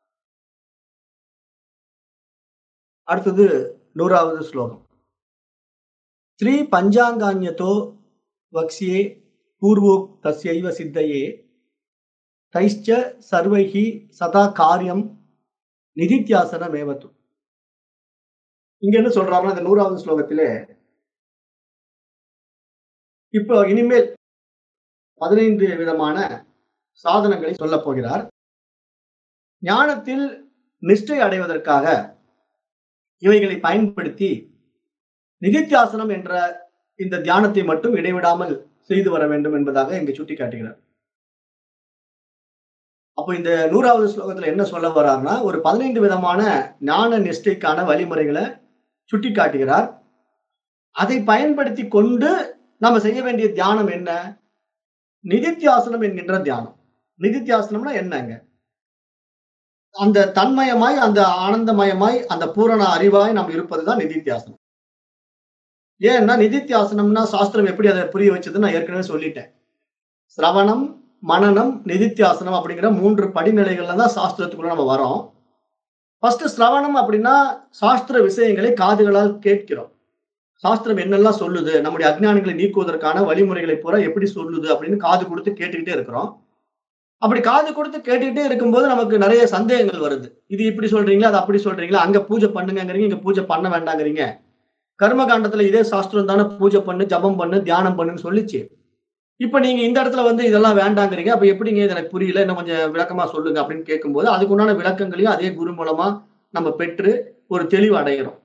அடுத்தது 100வது ஸ்லோகம். ஸ்ரீ பஞ்சாங்கான்யதோ வக்ஷ்யே பூர்வோக்தஸ்யைவ சித்தயே தைஷ்ச சர்வைஹி சதா காரியம் நிதித்யாசனமேவது. இங்க என்ன சொல்றாருன்னா இந்த 100வது ஸ்லோகத்திலே இப்போ இனிமேல் 15 விதமான சாதனங்களை சொல்லப் போகிறார். ஞானத்தில் நிஷ்டை அடைவதற்காக இவைகளை பயன்படுத்தி நிதித்தியாசனம் என்ற இந்த தியானத்தை மட்டும் இடைவிடாமல் செய்து வர வேண்டும் என்பதாக இங்கு சுட்டிக்காட்டுகிறார். அப்போ இந்த 100வது ஸ்லோகத்துல என்ன சொல்ல வர்றார்ன்னா, ஒரு 15 விதமான ஞான நிஷ்டைக்கான வழிமுறைகளை சுட்டிக்காட்டுகிறார். அதை பயன்படுத்திக் கொண்டு நம்ம செய்ய வேண்டிய தியானம் என்ன? நிதித்தியாசனம் என்கின்ற தியானம். நிதித்தியாசனம்னா என்னங்க? அந்த தன்மயமாய், அந்த ஆனந்தமயமாய், அந்த பூரண அறிவாய் நாம் இருப்பதுதான் நிதித்தியாசனம். ஏன்னா நிதித்தியாசனம்னா சாஸ்திரம் எப்படி அதை புரிய வச்சதுன்னு நான் ஏற்கனவே சொல்லிட்டேன். சிரவணம், மனனம், நிதித்தியாசனம் அப்படிங்கிற 3 படிநிலைகள்ல தான் சாஸ்திரத்துக்குள்ள நம்ம வரோம். ஃபர்ஸ்ட் சிரவணம் அப்படின்னா சாஸ்திர விஷயங்களை காதுகளால் கேட்கிறோம். சாஸ்திரம் என்னெல்லாம் சொல்லுது? நம்முடைய அஞ்ஞானங்களை நீக்குவதற்கான வழிமுறைகளை பூரா எப்படி சொல்லுது? அப்படின்னு காது குடுத்து கேட்டுக்கிட்டே இருக்கிறோம். அப்படி காது குடுத்து கேட்டுக்கிட்டே இருக்கும்போது நமக்கு நெறைய சந்தேகங்கள் வருது. இது இப்படி சொல்றீங்களா? அது அப்படி சொல்றீங்களா? அங்க பூஜை பண்ணுங்கங்கிறீங்க, இங்க பூஜை பண்ண வேண்டாங்கிறீங்க. கர்ம காண்டத்துல இதே சாஸ்திரம் தானே பூஜை பண்ணு, ஜெபம் பண்ணு, தியானம் பண்ணுன்னு சொல்லிச்சு. இப்ப நீங்க இந்த இடத்துல வந்து இதெல்லாம் வேண்டாங்கிறீங்க. அப்ப எப்படிங்க இது எனக்கு புரியல. இன்னும் கொஞ்சம் விளக்கமா சொல்லுங்க அப்படின்னு கேட்கும்போது, அதுக்கு உண்டான விளக்கங்களையும் அதே குரு மூலமா நம்ம பெற்று ஒரு தெளிவு அடைகிறோம்.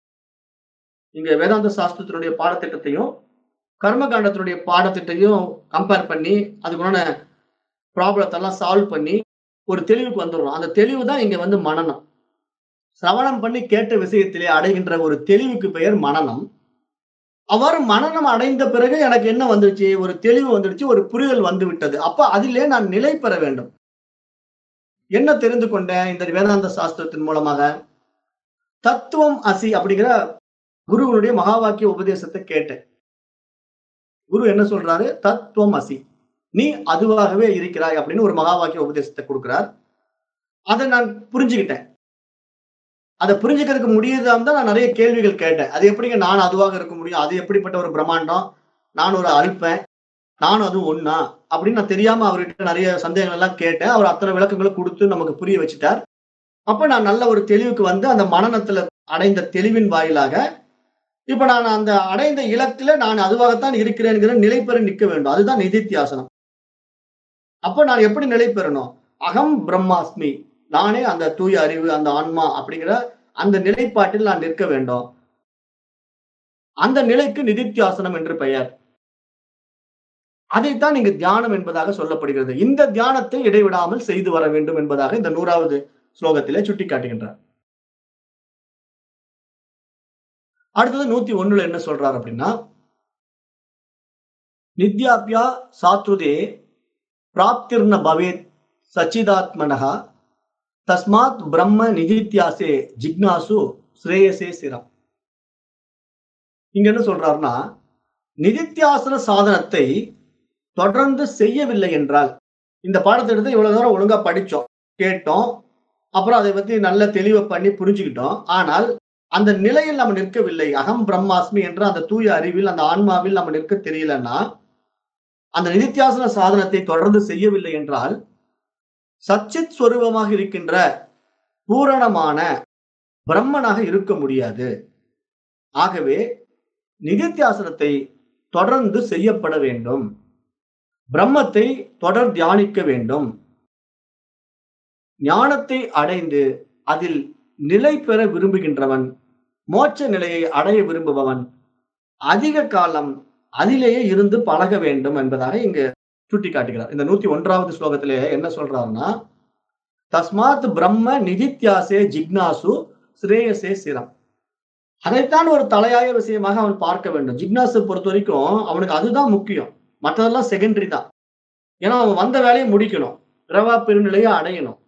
இங்க வேதாந்த சாஸ்திரத்தினுடைய பாடத்திட்டத்தையும், கர்ம காண்டத்தினுடைய பாடத்திட்டத்தையும் கம்பேர் பண்ணி, அதுக்குண்டான ப்ராப்ளத்த எல்லாம் சால்வ் பண்ணி, ஒரு தெளிவுக்கு வந்துர்றோம். அந்த தெளிவு தான் இங்க வந்து மனனம். சிரவணம் பண்ணி கேட்ட விஷயத்திலே அடைகின்ற ஒரு தெளிவுக்கு பெயர் மனனம். அவ்வாறு மனனம் அடைந்த பிறகு எனக்கு என்ன வந்துருச்சு? ஒரு தெளிவு வந்துடுச்சு. ஒரு புரிதல் வந்து விட்டது. அப்ப அதிலே நான் நிலை பெற வேண்டும். என்ன தெரிந்து கொண்டேன் இந்த வேதாந்த சாஸ்திரத்தின் மூலமாக? தத்துவம் அசி அப்படிங்கிற குருவினுடைய மகா வாக்கிய உபதேசத்தை கேட்டேன். குரு என்ன சொல்றாரு? தத்துவம் அசி. நீ அதுவாகவே இருக்கிறாய் அப்படின்னு ஒரு மகா வாக்கிய உபதேசத்தை குடுக்கிறார். அத நான் புரிஞ்சுகிட்டேன். அத புரிஞ்சுக்கிறதுக்கு முடியாதாம தான் நான் நெறைய கேள்விகள் கேட்டேன். அது எப்படிங்க நான் அதுவாக இருக்க முடியும்? அது எப்படிப்பட்ட ஒரு பிரம்மாண்டம்? நான் ஒரு அல்பன். நானும் அதுவும் ஒண்ணா? அப்படின்னு நான் தெரியாம அவர்கிட்ட நெறைய சந்தேகங்கள் எல்லாம் கேட்டேன். அவர் அத்தனை விளக்கங்களும் குடுத்து நமக்கு புரிய வச்சுட்டார். அப்ப நான் நல்ல ஒரு தெளிவுக்கு வந்து அந்த மனனத்துல அடைந்த தெளிவின் வாயிலாக, இப்ப நான் அந்த அடைந்த இலக்குல நான் அதுவாகத்தான் இருக்கிறேன்ங்கிற நிலை பெற நிக்க வேண்டும். அதுதான் நிதித்தியாசனம். அப்ப நான் எப்படி நிலை பெறணும்? அகம் பிரம்மாஸ்மி. நானே அந்த தூய அறிவு, அந்த ஆன்மா அப்படிங்கிற அந்த நிலைப்பாட்டில் நான் நிற்க வேண்டும். அந்த நிலைக்கு நிதித்தியாசனம் என்று பெயர். அதைத்தான் இங்கு தியானம் என்பதாக சொல்லப்படுகிறது. இந்த தியானத்தை இடைவிடாமல் செய்து வர வேண்டும் என்பதாக இந்த 100வது ஸ்லோகத்திலே சுட்டிக்காட்டுகின்றார் அடுத்தது நூத்தி ஒண்ணுல என்ன சொல்றார் அப்படின்னா நித்யாபியா சாத்ருதே பிராப்திர்ன பவேத் சச்சிதாத்மனஹா தஸ்மாத் பிரம்ம நிதித்தியாசே ஜிக்னாசு ஸ்ரேயசே சிரம் இங்க என்ன சொல்றாருன்னா நிதித்தியாசன சாதனத்தை தொடர்ந்து செய்யவில்லை என்றால் இந்த பாடத்தை எடுத்து இவ்வளவு தூரம் ஒழுங்கா படிச்சோம் கேட்டோம் அப்புறம் அதை பத்தி நல்ல தெளிவை பண்ணி புரிஞ்சுக்கிட்டோம் ஆனால் அந்த நிலையில் நம்ம நிற்கவில்லை அகம் பிரம்மாஸ்மி என்ற அந்த தூய அறிவில் அந்த ஆன்மாவில் நம்ம நிற்க தெரியலன்னா அந்த நிதித்தியாசன சாதனத்தை தொடர்ந்து செய்யவில்லை என்றால் சச்சித் ஸ்வரூபமாக இருக்கின்ற பூரணமான பிரம்மனாக இருக்க முடியாது ஆகவே நிதித்தியாசனத்தை தொடர்ந்து செய்யப்பட வேண்டும் பிரம்மத்தை தொடர் தியானிக்க வேண்டும் ஞானத்தை அடைந்து அதில் நிலை பெற விரும்புகின்றவன் மோட்ச நிலையை அடைய விரும்புபவன் அதிக காலம் அதிலேயே இருந்து பழக வேண்டும் என்பதாக இங்கு சுட்டி காட்டுகிறார் இந்த நூத்தி ஒன்றாவது ஸ்லோகத்திலே என்ன சொல்றாருன்னா தஸ்மாத் பிரம்ம நிதித்தியாசே ஜிக்னாசு ஸ்ரேயசே சிரம் அதைத்தான் ஒரு தலையாய விஷயமாக அவன் பார்க்க வேண்டும் ஜிக்னாஸை பொறுத்த வரைக்கும் அவனுக்கு அதுதான் முக்கியம் மற்றதெல்லாம் செகண்டரி தான் ஏன்னா அவன் வந்த வேலையை முடிக்கணும் ரவா பெருநிலையை அடையணும்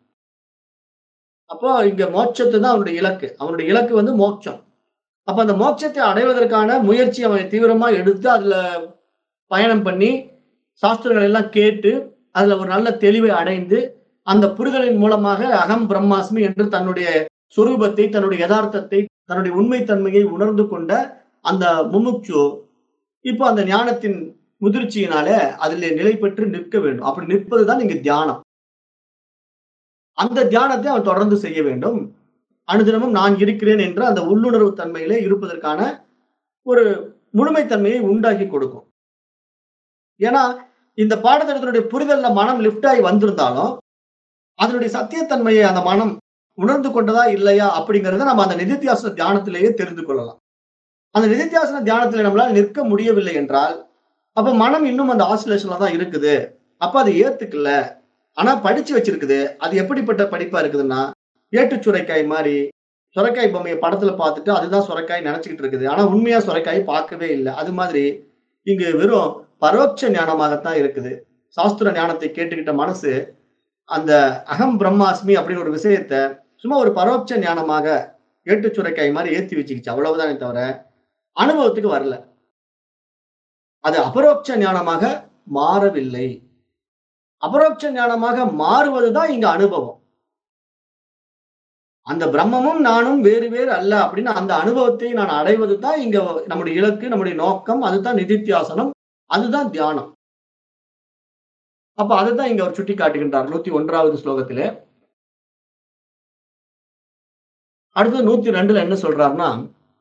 அப்போ இங்க மோட்சத்தை தான் அவனுடைய இலக்கு அவனுடைய இலக்கு வந்து மோட்சம் அப்ப அந்த மோட்சத்தை அடைவதற்கான முயற்சி அவன் தீவிரமா எடுத்து அதுல பயணம் பண்ணி சாஸ்திரங்கள் எல்லாம் கேட்டு அதுல ஒரு நல்ல தெளிவை அடைந்து அந்த புரிதலின் மூலமாக அகம் பிரம்மாஸ்மி என்று தன்னுடைய சுரூபத்தை தன்னுடைய யதார்த்தத்தை தன்னுடைய உண்மைத்தன்மையை உணர்ந்து கொண்ட அந்த முமுட்சு இப்போ அந்த ஞானத்தின் முதிர்ச்சியினால அதில் நிலை பெற்று நிற்க வேண்டும் அப்படி நிற்பதுதான் இங்க தியானம் அந்த தியானத்தை அவன் தொடர்ந்து செய்ய வேண்டும் அனுதினமும் நான் இருக்கிறேன் என்ற அந்த உள்ளுணர்வு தன்மையிலே இருப்பதற்கான ஒரு முழுமைத்தன்மையை உண்டாக்கி கொடுக்கும் ஏன்னா இந்த பாடத்திட்டத்தினுடைய புரிதல்ல மனம் லிஃப்ட் ஆகி வந்திருந்தாலும் அதனுடைய சத்தியத்தன்மையை அந்த மனம் உணர்ந்து கொண்டதா இல்லையா அப்படிங்கறத நம்ம அந்த நிதித்தியாசன தியானத்திலேயே தெரிந்து கொள்ளலாம் அந்த நிதித்தியாசன தியானத்துல நம்மளால நிற்க முடியவில்லை என்றால் அப்ப மனம் இன்னும் அந்த ஆசிலேஷன்ல தான் இருக்குது அப்ப அது ஏத்துக்கல ஆனா படிச்சு வச்சிருக்குது அது எப்படிப்பட்ட படிப்பா இருக்குதுன்னா ஏட்டு சுரைக்காய் மாதிரி சுரைக்காய் பொம்மையை படத்துல பார்த்துட்டு அதுதான் சுரைக்காய் நினைச்சுக்கிட்டு இருக்குது ஆனா உண்மையா சுரைக்காய் பார்க்கவே இல்லை அது மாதிரி இங்கு வெறும் பரோட்ச ஞானமாகத்தான் இருக்குது சாஸ்திர ஞானத்தை கேட்டுக்கிட்ட மனசு அந்த அகம் பிரம்மாஸ்மி அப்படின்னு ஒரு விஷயத்த சும்மா ஒரு பரோட்ச ஞானமாக ஏட்டு சுரைக்காய் மாதிரி ஏத்தி வச்சுக்கிச்சு அவ்வளவுதானே தவிர அனுபவத்துக்கு வரல அது அபரோட்ச ஞானமாக மாறவில்லை அபரோட்ச ஞானமாக மாறுவதுதான் இங்க அனுபவம் அந்த பிரம்மமும் நானும் வேறு வேறு அல்ல அப்படின்னு அந்த அனுபவத்தை நான் அடைவது தான் இங்க நம்முடைய இலக்கு நம்முடைய நோக்கம் அதுதான் நிதித்தியாசனம் அதுதான் தியானம் அப்ப அதுதான் இங்க அவர் சுட்டி காட்டுகின்றார் நூத்தி ஒன்றாவது ஸ்லோகத்திலே அடுத்து நூத்தி ரெண்டுல என்ன சொல்றாருன்னா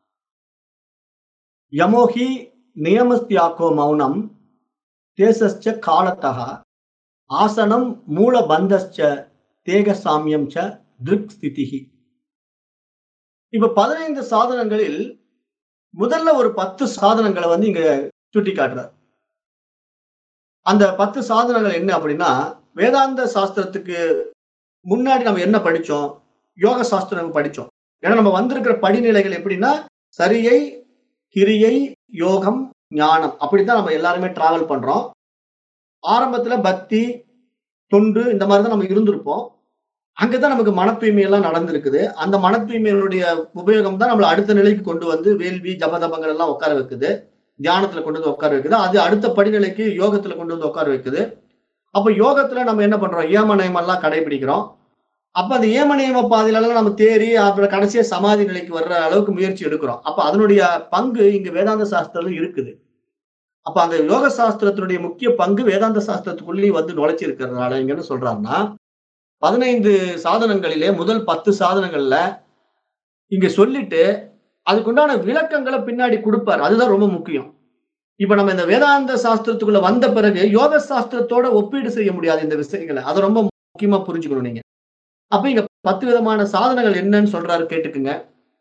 யமோஹி நியமஸ்தியாக்கோ மௌனம் தேசஸ்ச காலத்தக ஆசனம் மூலபந்தஸ்ச தேக சாமியம் ச திருக் ஸ்திதிஹி இப்ப பதினைந்து சாதனங்களில் முதல்ல ஒரு பத்து சாதனங்களை வந்து இங்க சுட்டி காட்டுறார் அந்த பத்து சாதனங்கள் என்ன அப்படின்னா வேதாந்த சாஸ்திரத்துக்கு முன்னாடி நம்ம என்ன படிச்சோம் யோக சாஸ்திரம் படிச்சோம் ஏன்னா நம்ம வந்திருக்கிற படிநிலைகள் எப்படின்னா சரியை கிரியை யோகம் ஞானம் அப்படித்தான் நம்ம எல்லாருமே டிராவல் பண்றோம் ஆரம்பத்துல பக்தி தொண்டு இந்த மாதிரி தான் நம்ம இருந்திருப்போம் அங்கதான் நமக்கு மன தூய்மை எல்லாம் நடந்திருக்குது அந்த மன தூய்மையினுடைய உபயோகம் தான் நம்மளை அடுத்த நிலைக்கு கொண்டு வந்து வேள்வி ஜபதபங்கள் எல்லாம் உட்கார வைக்குது தியானத்துல கொண்டு வந்து உட்கார வைக்குது அது அடுத்த படிநிலைக்கு யோகத்துல கொண்டு வந்து உட்கார வைக்குது அப்ப யோகத்துல நம்ம என்ன பண்றோம் ஏம நயம் எல்லாம் கடைபிடிக்கிறோம் அப்ப அந்த ஏம நியம பாதையில நம்ம தேறி அப்புறம் கடைசியா சமாதி நிலைக்கு வர்ற அளவுக்கு முயற்சி எடுக்கிறோம் அப்ப அதனுடைய பங்கு இங்க வேதாந்த சாஸ்திரம் இருக்குது அப்ப அந்த யோக சாஸ்திரத்தினுடைய முக்கிய பங்கு வேதாந்த சாஸ்திரத்துக்குள்ளேயே வந்து நுழைச்சி இருக்கிறதுனால இங்க என்ன சொல்றாருன்னா பதினைந்து சாதனங்களிலே முதல் பத்து சாதனங்கள்ல இங்க சொல்லிட்டு அதுக்குண்டான விளக்கங்களை பின்னாடி கொடுப்பார் அதுதான் ரொம்ப முக்கியம் இப்ப நம்ம இந்த வேதாந்த சாஸ்திரத்துக்குள்ள வந்த பிறகு யோக சாஸ்திரத்தோட ஒப்பீடு செய்ய முடியாது இந்த விஷயங்களை அதை ரொம்ப முக்கியமா புரிஞ்சுக்கணும் நீங்க அப்ப இங்க பத்து விதமான சாதனங்கள் என்னன்னு சொல்றாரு கேட்டுக்குங்க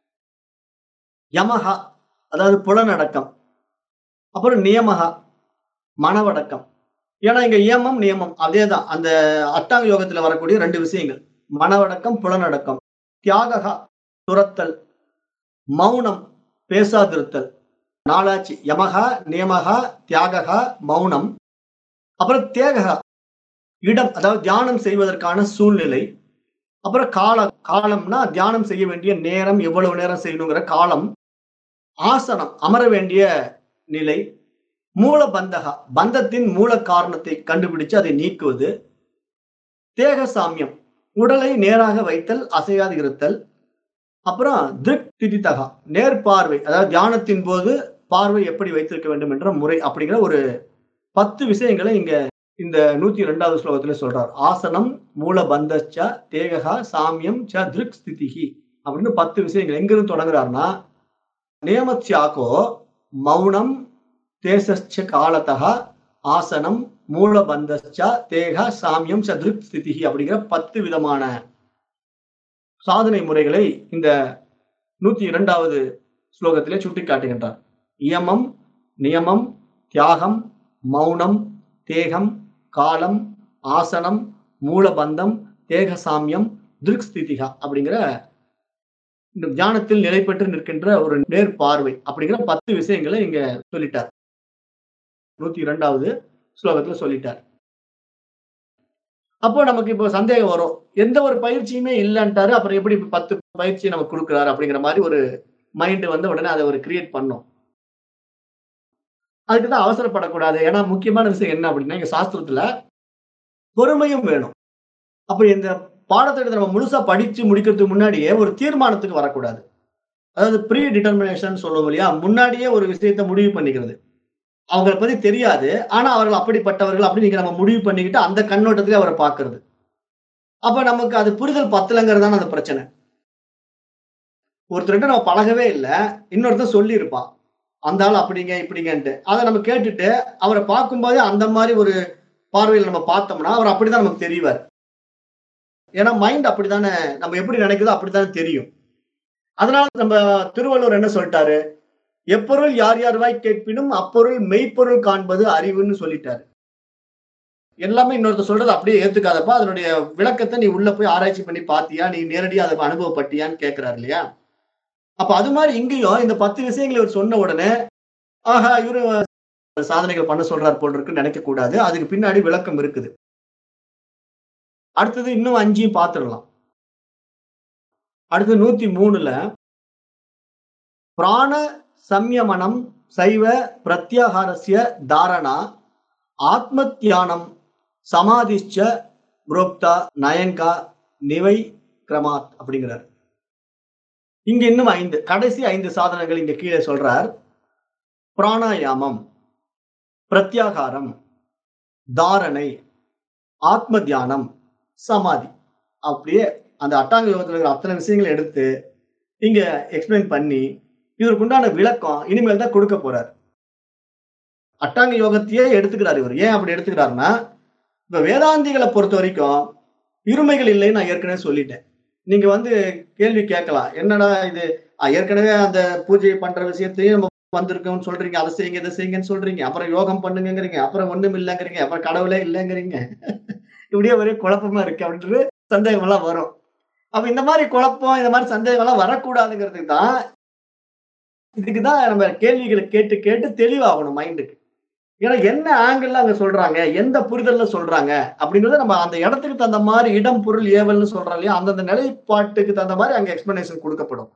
யமஹா அதாவது புலனடக்கம் அப்புறம் நியமகா மனவடக்கம் ஏன்னா இங்க இயமம் நியமம் அதேதான் அந்த அட்டாங்க யோகத்துல வரக்கூடிய ரெண்டு விஷயங்கள் மனவடக்கம் புலனடக்கம் தியாகா துரத்தல் மௌனம் பேசாதிருத்தல் நாளாச்சு யமகா நியமகா தியாககா மௌனம் அப்புறம் தேககா இடம் அதாவது தியானம் செய்வதற்கான சூழ்நிலை அப்புறம் கால காலம்னா தியானம் செய்ய வேண்டிய நேரம் எவ்வளவு நேரம் செய்யணுங்கிற காலம் ஆசனம் அமர வேண்டிய நிலை மூல பந்தகா பந்தத்தின் மூல காரணத்தை கண்டுபிடிச்சு அதை நீக்குவது தேக சாமியம் உடலை நேராக வைத்தல் அசையாது இருத்தல் அப்புறம் திருக் திதித்தகா நேர்பார்வை அதாவது தியானத்தின் போது பார்வை எப்படி வைத்திருக்க வேண்டும் என்ற முறை அப்படிங்கிற ஒரு பத்து விஷயங்களை இங்க இந்த நூத்தி இரண்டாவது ஸ்லோகத்துல சொல்றார் ஆசனம் மூல பந்தச்ச தேகா சாமியம் ச திருக் ஸ்திதிகி அப்படின்னு பத்து விஷயங்கள் எங்கிருந்து தொடங்குறாருன்னா நியமத்யாக்கோ மௌனம் தேசஸ்ச காலத்தகா ஆசனம் மூலபந்தச்ச தேக சாமியம் ச திருக் ஸ்திதிகி அப்படிங்கிற பத்து விதமான சாதனை முறைகளை இந்த நூத்தி இரண்டாவது ஸ்லோகத்திலே சுட்டி காட்டுகின்றார் இயமம் நியமம் தியாகம் மௌனம் தேகம் காலம் ஆசனம் மூலபந்தம் தேக சாமியம் திருக்ஸ்திதிகா அப்படிங்கிற இந்த தியானத்தில் நிலை பெற்று நிற்கின்ற ஒரு நேர்பார்வை அப்படிங்கிற பத்து விஷயங்களை இங்க சொல்லிட்டார் நூத்தி இரண்டாவது ஸ்லோகத்துல சொல்லிட்டார் அப்போ நமக்கு இப்போ சந்தேகம் வரும் எந்த ஒரு பயிற்சியுமே இல்லைன்ட்டாரு அப்புறம் எப்படி இப்ப பத்து பயிற்சி நமக்கு கொடுக்குறாரு அப்படிங்கிற மாதிரி ஒரு மைண்ட் வந்து உடனே அதை ஒரு கிரியேட் பண்ணும் அதுக்கு தான் அவசரப்படக்கூடாது ஏன்னா முக்கியமான விஷயம் என்ன அப்படின்னா இங்க சாஸ்திரத்துல பொறுமையும் வேணும் அப்ப இந்த பாடத்திட்டத்தை நம்ம முழுசா படிச்சு முடிக்கிறதுக்கு முன்னாடியே ஒரு தீர்மானத்துக்கு வரக்கூடாது அதாவது ப்ரீ டிட்டர்மினேஷன் சொல்லுவோம் இல்லையா முன்னாடியே ஒரு விஷயத்தை முடிவு பண்ணிக்கிறது அவங்கள பத்தி தெரியாது ஆனா அவர்கள் அப்படிப்பட்டவர்கள் அப்படி நீங்க நம்ம முடிவு பண்ணிக்கிட்டு அந்த கண்ணோட்டத்திலே அவரை பார்க்கிறது அப்ப நமக்கு அது புரிதல் பத்தலைங்கிறது தான் அந்த பிரச்சனை ஒருத்தர்கிட்ட நம்ம பழகவே இல்லை இன்னொருத்தர் சொல்லியிருப்பான் அந்த ஆள் அப்படிங்க இப்படிங்கன்ட்டு அதை நம்ம கேட்டுட்டு அவரை பார்க்கும்போதே அந்த மாதிரி ஒரு பார்வையில் நம்ம பார்த்தோம்னா அவர் அப்படிதான் நமக்கு தெரிவார் ஏன்னா மைண்ட் அப்படித்தானே நம்ம எப்படி நினைக்குதோ அப்படித்தானே தெரியும் அதனால நம்ம திருவள்ளுவர் என்ன சொல்லிட்டாரு எப்பொருள் யார் யார் வாய் கேட்பினும் அப்பொருள் மெய்ப்பொருள் காண்பது அறிவுன்னு சொல்லிட்டாரு எல்லாமே இன்னொருத்தர் சொல்றது அப்படியே ஏத்துக்காதப்பா அதனுடைய விளக்கத்தை நீ உள்ள போய் ஆராய்ச்சி பண்ணி பாத்தியா நீ நேரடியா அதை அனுபவப்பட்டியான்னு கேட்கிறாரு இல்லையா அப்ப அது மாதிரி இங்கேயும் இந்த பத்து விஷயங்களை இவர் சொன்ன உடனே ஆஹா இவரு சாதனைகள் பண்ண சொல்றாரு போல் இருக்குன்னு நினைக்க கூடாது அதுக்கு பின்னாடி விளக்கம் இருக்குது அடுத்தது இன்னும் அஞ்சையும் பார்த்துடலாம் அடுத்து நூத்தி மூணுல பிராண சம்யமனம் சைவ பிரத்யாகாரஸ்ய தாரணா ஆத்ம தியானம் சமாதிச்ச புரோக்தா நயங்கா நிவை கிரமாத் அப்படிங்கிறார் இங்க இன்னும் ஐந்து கடைசி ஐந்து சாதனங்கள் இங்க கீழே சொல்றார் பிராணாயாமம் பிரத்யாகாரம் தாரணை ஆத்ம தியானம் சமாதி அப்படியே அந்த அட்டாங்க யோகத்தில் இருக்கிற அத்தனை விஷயங்களை எடுத்து இங்க எக்ஸ்பிளைன் பண்ணி இதற்குண்டான விளக்கம் இனிமேல் தான் கொடுக்க போறார் அட்டாங்க யோகத்தையே எடுத்துக்கிறார் இவர் ஏன் அப்படி எடுத்துக்கிறாருன்னா இப்ப வேதாந்திகளை பொறுத்த வரைக்கும் இருமைகள் இல்லைன்னு நான் ஏற்கனவே சொல்லிட்டேன் நீங்க வந்து கேள்வி கேட்கலாம் என்னடா இது அஹ், ஏற்கனவே அந்த பூஜை பண்ற விஷயத்தையும் நம்ம வந்திருக்கோம்னு சொல்றீங்க அதை செய்யுங்க இதை செய்யுங்கன்னு சொல்றீங்க அப்புறம் யோகம் பண்ணுங்கிறீங்க அப்புறம் ஒண்ணும் இல்லைங்கிறீங்க அப்புறம் கடவுளே இல்லைங்கிறீங்க இப்படியே ஒரே குழப்பமா இருக்கு அப்படின்றது சந்தேகம் எல்லாம் வரும் அப்ப இந்த மாதிரி குழப்பம் இந்த மாதிரி சந்தேகம் எல்லாம் வரக்கூடாதுங்கிறதுக்கு தான் இதுக்கு தான் நம்ம கேள்விகளை கேட்டு கேட்டு தெளிவாகணும் மைண்டுக்கு ஏன்னா என்ன ஆங்கிள் அங்க சொல்றாங்க எந்த புரிதல்ல சொல்றாங்க அப்படிங்கறத நம்ம அந்த இடத்துக்கு தகுந்த மாதிரி இடம் பொருள் ஏவல்னு சொல்றோம் இல்லையா அந்தந்த நிலைப்பாட்டுக்கு தகுந்த மாதிரி அங்க எக்ஸ்பிளனேஷன் கொடுக்கப்படும்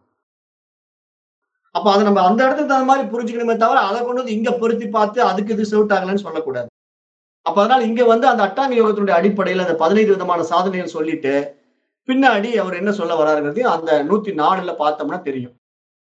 அப்ப அதை நம்ம அந்த இடத்துக்கு தகுந்த மாதிரி புரிஞ்சுக்கணுமே தவிர அதை கொண்டு வந்து இங்க பொருத்தி பார்த்து அதுக்கு இது சூட் ஆகலன்னு சொல்லக்கூடாது அப்ப அதனால இங்க வந்து அந்த அட்டாங்க யோகத்தினுடைய அடிப்படையில் அந்த பதினைந்து விதமான சாதனைகள் சொல்லிட்டு பின்னாடி அவர் என்ன சொல்ல வராருங்கிறதையும் அந்த நூத்தி நாலுல பார்த்தோம்னா தெரியும்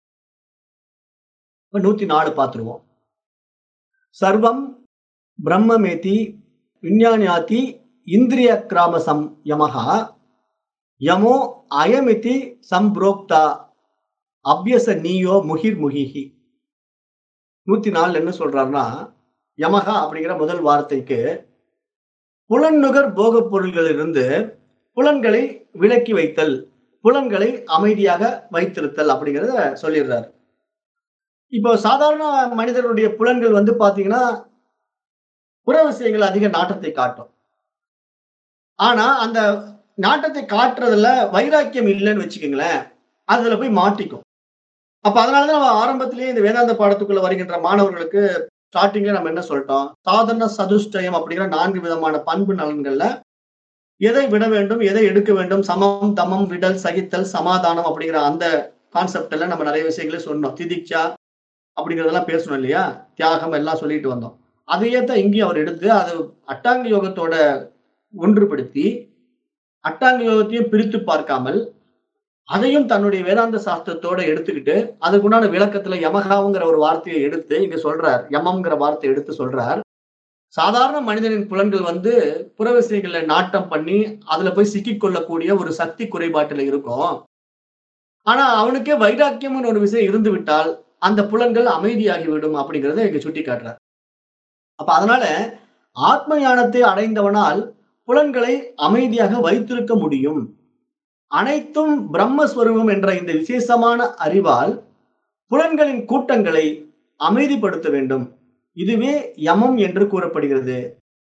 இப்ப நூத்தி நாலு பார்த்துருவோம் சர்வம் பிரம்மமேதி விஞ்ஞானியாதி இந்திரிய கிராம சம் யமஹா யமோ அயமிதி சம்புரோக்தா அபியச நீயோ முகிர் முகிஹி நூத்தி நாலுல என்ன சொல்றாருன்னா யமஹா அப்படிங்கிற முதல் வார்த்தைக்கு புலன்நுகர் போகப் பொருள்களிலிருந்து புலன்களை விலக்கி வைத்தல் புலன்களை அமைதியாக வைத்திருத்தல் அப்படிங்கிறத சொல்லிடுறாரு இப்போ சாதாரண மனிதர்களுடைய புலன்கள் வந்து பாத்தீங்கன்னா புற விஷயங்கள் அதிக நாட்டத்தை காட்டும் ஆனா அந்த நாட்டத்தை காட்டுறதுல வைராக்கியம் இல்லைன்னு வச்சுக்கோங்களேன் அதுல போய் மாட்டிக்கும் அப்ப அதனாலதான் நம்ம ஆரம்பத்திலேயே இந்த வேதாந்த பாடத்துக்குள்ள வருகின்ற மாணவர்களுக்கு ஸ்டார்டிங்ல நம்ம என்ன சொல்லிட்டோம் சாதன சதுஷ்டயம் அப்படிங்கிற நான்கு விதமான பண்பு நலன்கள்ல எதை விட வேண்டும் எதை எடுக்க வேண்டும் சமம் தமம் விடல் சகித்தல் சமாதானம் அப்படிங்கிற அந்த கான்செப்ட்ல நம்ம நிறைய விஷயங்களே சொன்னோம் திதிக்ஷா அப்படிங்கிறதெல்லாம் பேசணும் இல்லையா தியாகம் எல்லாம் சொல்லிட்டு வந்தோம் அதையே தான் இங்கேயும் அவர் எடுத்து அது அட்டாங்க யோகத்தோட ஒன்றுபடுத்தி அட்டாங்க யோகத்தையும் பிரித்து பார்க்காமல் அதையும் தன்னுடைய வேதாந்த சாஸ்திரத்தோட எடுத்துக்கிட்டு அதுக்குண்டான விளக்கத்துல யமகாவுங்கிற ஒரு வார்த்தையை எடுத்து இங்க சொல்றார் யமம்ங்கிற வார்த்தையை எடுத்து சொல்றார் சாதாரண மனிதனின் புலன்கள் வந்து புற விஷயங்கள்ல நாட்டம் பண்ணி அதுல போய் சிக்கிக் கொள்ளக்கூடிய ஒரு சக்தி குறைபாட்டுல இருக்கும் ஆனா அவனுக்கே வைராக்கியம்னு ஒரு விஷயம் இருந்து விட்டால் அந்த புலன்கள் அமைதியாகிவிடும் அப்படிங்கறத இங்க சுட்டி காட்டுறார் அப்ப அதனால ஆத்ம ஞானத்தை அடைந்தவனால் புலன்களை அமைதியாக வைத்திருக்க முடியும் அனைத்தும் பிரம்மஸ்வரூபம் என்ற இந்த விசேஷமான அறிவால் புலன்களின் கூட்டங்களை அமைதிப்படுத்த வேண்டும் இதுவே யமம் என்று கூறப்படுகிறது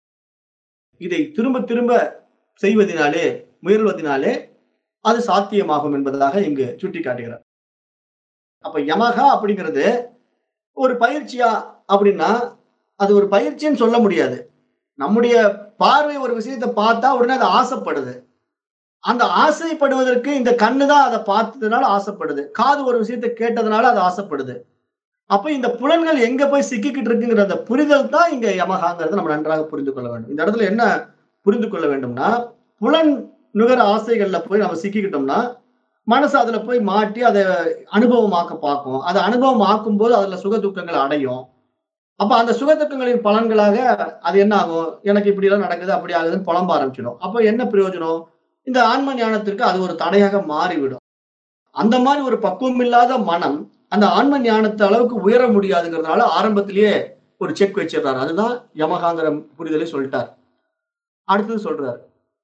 இதை திரும்ப திரும்ப செய்வதனாலே முயல்வதனாலே அது சாத்தியமாகும் என்பதாக இங்கு சுட்டி காட்டுகிறார் அப்ப யமகா அப்படிங்கிறது ஒரு பயிற்சியா அப்படின்னா அது ஒரு பயிற்சின்னு சொல்ல முடியாது நம்முடைய பார்வை ஒரு விஷயத்தை பார்த்தா உடனே அது ஆசைப்படுது அந்த ஆசைப்படுவதற்கு இந்த கண்ணு தான் அதை பார்த்ததுனால ஆசைப்படுது காது ஒரு விஷயத்தை கேட்டதுனால அது ஆசைப்படுது அப்ப இந்த புலன்கள் எங்க போய் சிக்கிக்கிட்டு இருக்குங்கிற அந்த புரிதல் தான் இங்க யமகாங்கிறத நம்ம நன்றாக புரிந்து கொள்ள வேண்டும் இந்த இடத்துல என்ன புரிந்து கொள்ள வேண்டும்னா புலன் நுகர ஆசைகள்ல போய் நம்ம சிக்கிக்கிட்டோம்னா மனசு அதுல போய் மாட்டி அதை அனுபவமாக்க பார்க்கும் அதை அனுபவம் ஆக்கும் போது அதுல சுக துக்கங்கள் அடையும் அப்ப அந்த சுக துக்கங்களின் பலன்களாக அது என்ன ஆகும் எனக்கு இப்படி எல்லாம் நடக்குது அப்படி ஆகுதுன்னு புலம்ப ஆரம்பிச்சிடும் அப்ப என்ன பிரயோஜனம் இந்த ஆன்ம ஞானத்திற்கு அது ஒரு தடையாக மாறிவிடும் அந்த மாதிரி ஒரு பக்குவம் இல்லாத மனம் அந்த ஆன்ம ஞானத்தை அளவுக்கு உயர முடியாதுங்கிறதுனால ஆரம்பத்திலேயே ஒரு செக் வச்சிடுறாரு அதுதான் யமகாங்கிற புரிதலை சொல்லிட்டார் அடுத்தது சொல்றாரு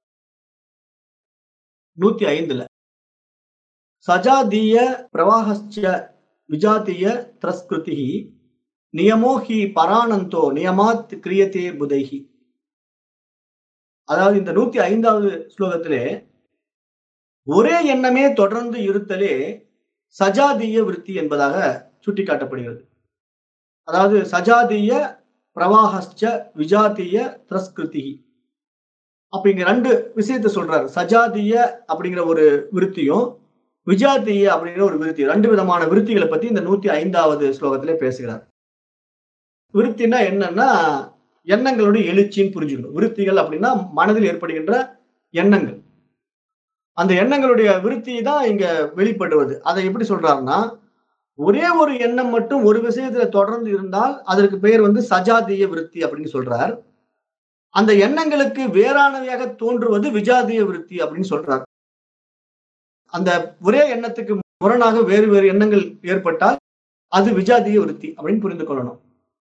நூத்தி ஐந்துல சஜாதீய பிரவாகச்ச விஜாத்திய திரஸ்கிருதி நியமோ ஹி பரானந்தோ நியமாத் கிரியத்தே புதைஹி அதாவது இந்த நூத்தி ஐந்தாவது ஸ்லோகத்திலே ஒரே எண்ணமே தொடர்ந்து இருத்தலே சஜாதீய விருத்தி என்பதாக சுட்டிக்காட்டப்படுகிறது அதாவது சஜாதீய பிரவாகச்ச விஜாத்திய திரஸ்கிருதி அப்ப இங்க ரெண்டு விஷயத்த சொல்றாரு சஜாதீய அப்படிங்கிற ஒரு விருத்தியும் விஜாத்திய அப்படிங்கிற ஒரு விருத்தி ரெண்டு விதமான விருத்திகளை பத்தி இந்த நூத்தி ஐந்தாவது ஸ்லோகத்திலே பேசுகிறார் விருத்தினா என்னன்னா எண்ணங்களுடைய எழுச்சின்னு புரிஞ்சுக்கணும் விருத்திகள் அப்படின்னா மனதில் ஏற்படுகின்ற எண்ணங்கள் அந்த எண்ணங்களுடைய விருத்தி தான் இங்க வெளிப்படுவது அதை எப்படி சொல்றாருன்னா ஒரே ஒரு எண்ணம் மட்டும் ஒரு விஷயத்துல தொடர்ந்து இருந்தால் அதற்கு பெயர் வந்து சஜாதிய விருத்தி அப்படின்னு சொல்றார் அந்த எண்ணங்களுக்கு வேறானவையாக தோன்றுவது விஜாதிய விருத்தி அப்படின்னு சொல்றார் அந்த ஒரே எண்ணத்துக்கு முரணாக வேறு வேறு எண்ணங்கள் ஏற்பட்டால் அது விஜாதிய விருத்தி அப்படின்னு புரிந்து கொள்ளணும்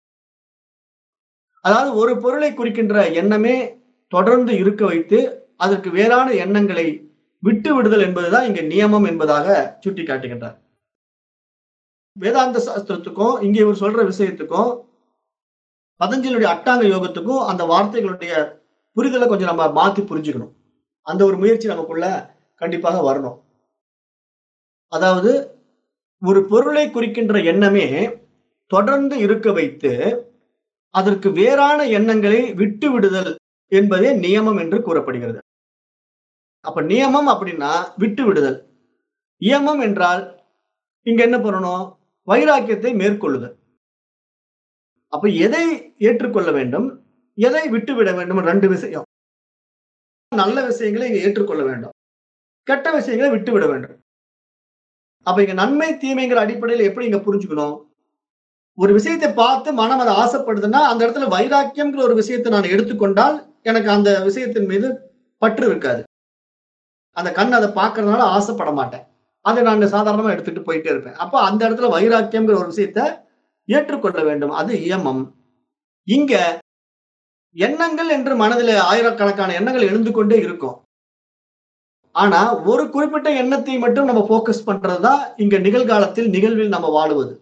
அதாவது ஒரு பொருளை குறிக்கின்ற எண்ணமே தொடர்ந்து இருக்க வைத்து அதற்கு வேறான எண்ணங்களை விட்டு விடுதல் என்பதுதான் இங்க நியமம் என்பதாக சுட்டி காட்டுகின்றார் வேதாந்த சாஸ்திரத்துக்கும் இங்க இவர் சொல்ற விஷயத்துக்கும் பதஞ்சலியுடைய அட்டாங்க யோகத்துக்கும் அந்த வார்த்தைகளுடைய புரிதலை கொஞ்சம் நம்ம மாத்தி புரிஞ்சுக்கணும் அந்த ஒரு முயற்சி நமக்குள்ள கண்டிப்பாக வரணும் அதாவது ஒரு பொருளை குறிக்கின்ற எண்ணமே தொடர்ந்து இருக்க வைத்து அதற்கு வேறான எண்ணங்களை விட்டு விடுதல் என்பதே நியமம் என்று கூறப்படுகிறது அப்ப நியமம் அப்படின்னா விட்டு விடுதல் இயமம் என்றால் இங்க என்ன பண்ணணும் வைராக்கியத்தை மேற்கொள்ளுதல் அப்ப எதை ஏற்றுக்கொள்ள வேண்டும் எதை விட்டு விட வேண்டும் ரெண்டு விஷயம் நல்ல விஷயங்களை இங்க ஏற்றுக்கொள்ள வேண்டும் கெட்ட விஷயங்களை விட்டு விட வேண்டும் அப்ப இங்க நன்மை தீமைங்கிற அடிப்படையில் எப்படி இங்க புரிஞ்சுக்கணும் ஒரு விஷயத்தை பார்த்து மனம் அதை ஆசைப்படுதுன்னா அந்த இடத்துல வைராக்கியம்ங்கிற ஒரு விஷயத்தை நான் எடுத்துக்கொண்டால் எனக்கு அந்த விஷயத்தின் மீது பற்று இருக்காது அந்த கண் அதை பார்க்கறதுனால ஆசைப்பட மாட்டேன் அதை நான் சாதாரணமா எடுத்துட்டு போயிட்டே இருப்பேன் அப்ப அந்த இடத்துல வைராக்கியம்ங்கிற ஒரு விஷயத்த ஏற்றுக்கொள்ள வேண்டும் அது இயமம் இங்க எண்ணங்கள் என்று மனதில் ஆயிரக்கணக்கான எண்ணங்கள் எழுந்து கொண்டே இருக்கும் ஆனா ஒரு குறிப்பிட்ட எண்ணத்தை மட்டும் நம்ம போக்கஸ் பண்றதுதான் இங்க நிகழ்காலத்தில் நிகழ்வில் நம்ம வாழுவது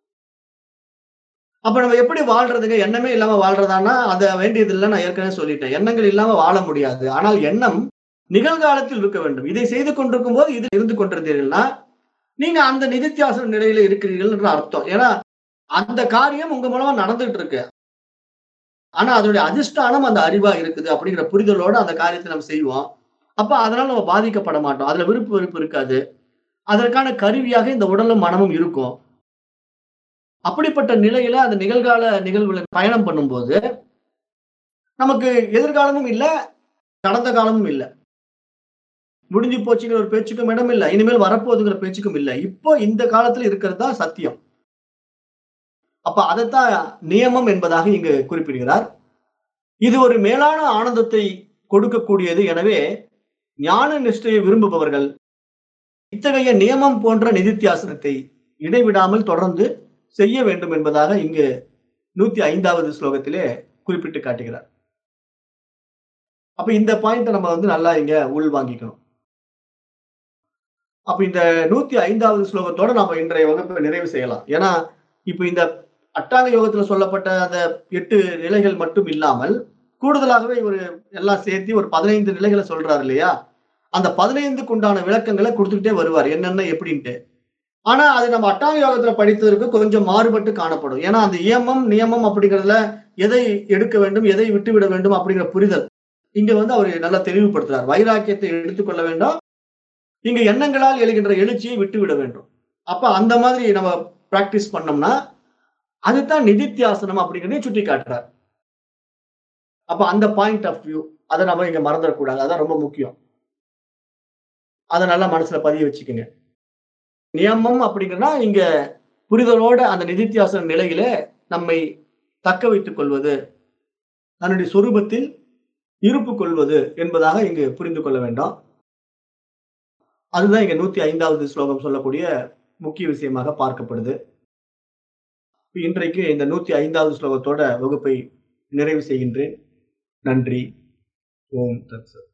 அப்ப நம்ம எப்படி வாழ்றதுங்க எண்ணமே இல்லாம வாழ்றதானா அதை வேண்டியது இல்லை நான் ஏற்கனவே சொல்லிட்டேன் எண்ணங்கள் இல்லாம வாழ முடியாது ஆனால் எண்ணம் நிகழ்காலத்தில் இருக்க வேண்டும் இதை செய்து கொண்டிருக்கும் போது இது இருந்து கொண்டிருந்தீர்கள்னா நீங்க அந்த நிதித்தியாசன நிலையில இருக்கிறீர்கள் என்ற அர்த்தம் ஏன்னா அந்த காரியம் உங்க மூலமா நடந்துட்டு இருக்கு ஆனா அதனுடைய அதிஷ்டானம் அந்த அறிவா இருக்குது அப்படிங்கிற புரிதலோட அந்த காரியத்தை நம்ம செய்வோம் அப்ப அதனால நம்ம பாதிக்கப்பட மாட்டோம் அதுல விருப்பு வெறுப்பு இருக்காது அதற்கான கருவியாக இந்த உடலும் மனமும் இருக்கும் அப்படிப்பட்ட நிலையில அந்த நிகழ்கால நிகழ்வுல பயணம் பண்ணும்போது நமக்கு எதிர்காலமும் இல்ல கடந்த காலமும் இல்ல முடிஞ்சு போச்சுங்கிற ஒரு பேச்சுக்கும் இடம் இல்ல இனிமேல் வரப்போகுதுங்கிற பேச்சுக்கும் இல்ல இப்போ இந்த காலத்துல இருக்கிறது தான் சத்தியம் அப்ப அதைத்தான் நியமம் என்பதாக இங்கு குறிப்பிடுகிறார் இது ஒரு மேலான ஆனந்தத்தை கொடுக்கக்கூடியது எனவே ஞான நிஷ்டையை விரும்புபவர்கள் இத்தகைய நியமம் போன்ற நிதித்தியாசனத்தை இடைவிடாமல் தொடர்ந்து செய்ய வேண்டும் என்பதாக இங்கு நூத்தி ஐந்தாவது ஸ்லோகத்திலே குறிப்பிட்டு காட்டுகிறார் அப்ப இந்த பாயிண்ட நம்ம வந்து நல்லா இங்க உள் வாங்கிக்கணும் அப்ப இந்த நூத்தி ஐந்தாவது ஸ்லோகத்தோட நம்ம இன்றைய வகுப்பை நிறைவு செய்யலாம் ஏன்னா இப்ப இந்த அட்டாங்க யோகத்துல சொல்லப்பட்ட அந்த எட்டு நிலைகள் மட்டும் இல்லாமல் கூடுதலாகவே ஒரு எல்லாம் சேர்த்து ஒரு பதினைந்து நிலைகளை சொல்றாரு இல்லையா அந்த பதினைந்துக்கு உண்டான விளக்கங்களை கொடுத்துக்கிட்டே வருவார் என்னென்ன எப்படின்ட்டு ஆனா அது நம்ம அட்டாங்க யோகத்துல படித்ததற்கு கொஞ்சம் மாறுபட்டு காணப்படும் ஏன்னா அந்த இயமம் நியமம் அப்படிங்கிறதுல எதை எடுக்க வேண்டும் எதை விட்டுவிட வேண்டும் அப்படிங்கிற புரிதல் இங்க வந்து அவர் நல்லா தெளிவுபடுத்துறார் வைராக்கியத்தை எடுத்துக்கொள்ள வேண்டாம் இங்க எண்ணங்களால் எழுகின்ற எழுச்சியை விட்டுவிட வேண்டும் அப்ப அந்த மாதிரி நம்ம பிராக்டிஸ் பண்ணோம்னா அதுதான் நிதித்தியாசனம் அப்படிங்கிறதையும் சுட்டி காட்டுறார் அப்ப அந்த பாயிண்ட் ஆஃப் வியூ அதை நம்ம இங்க மறந்துடக்கூடாது அதான் ரொம்ப முக்கியம் அதை நல்லா மனசுல பதிய வச்சுக்கோங்க நியமம் அப்படிங்கன்னா இங்க புரிதலோட அந்த நிதித்தியாசன நிலையில நம்மை தக்க வைத்துக் கொள்வது தன்னுடைய சொரூபத்தில் இருப்பு கொள்வது என்பதாக இங்கு புரிந்து கொள்ள வேண்டாம் அதுதான் இங்க நூத்தி ஐந்தாவது ஸ்லோகம் சொல்லக்கூடிய முக்கிய விஷயமாக பார்க்கப்படுது இன்றைக்கு இந்த நூத்தி ஐந்தாவது ஸ்லோகத்தோட வகுப்பை நிறைவு செய்கின்றேன் நன்றி ஓம் தத்சத்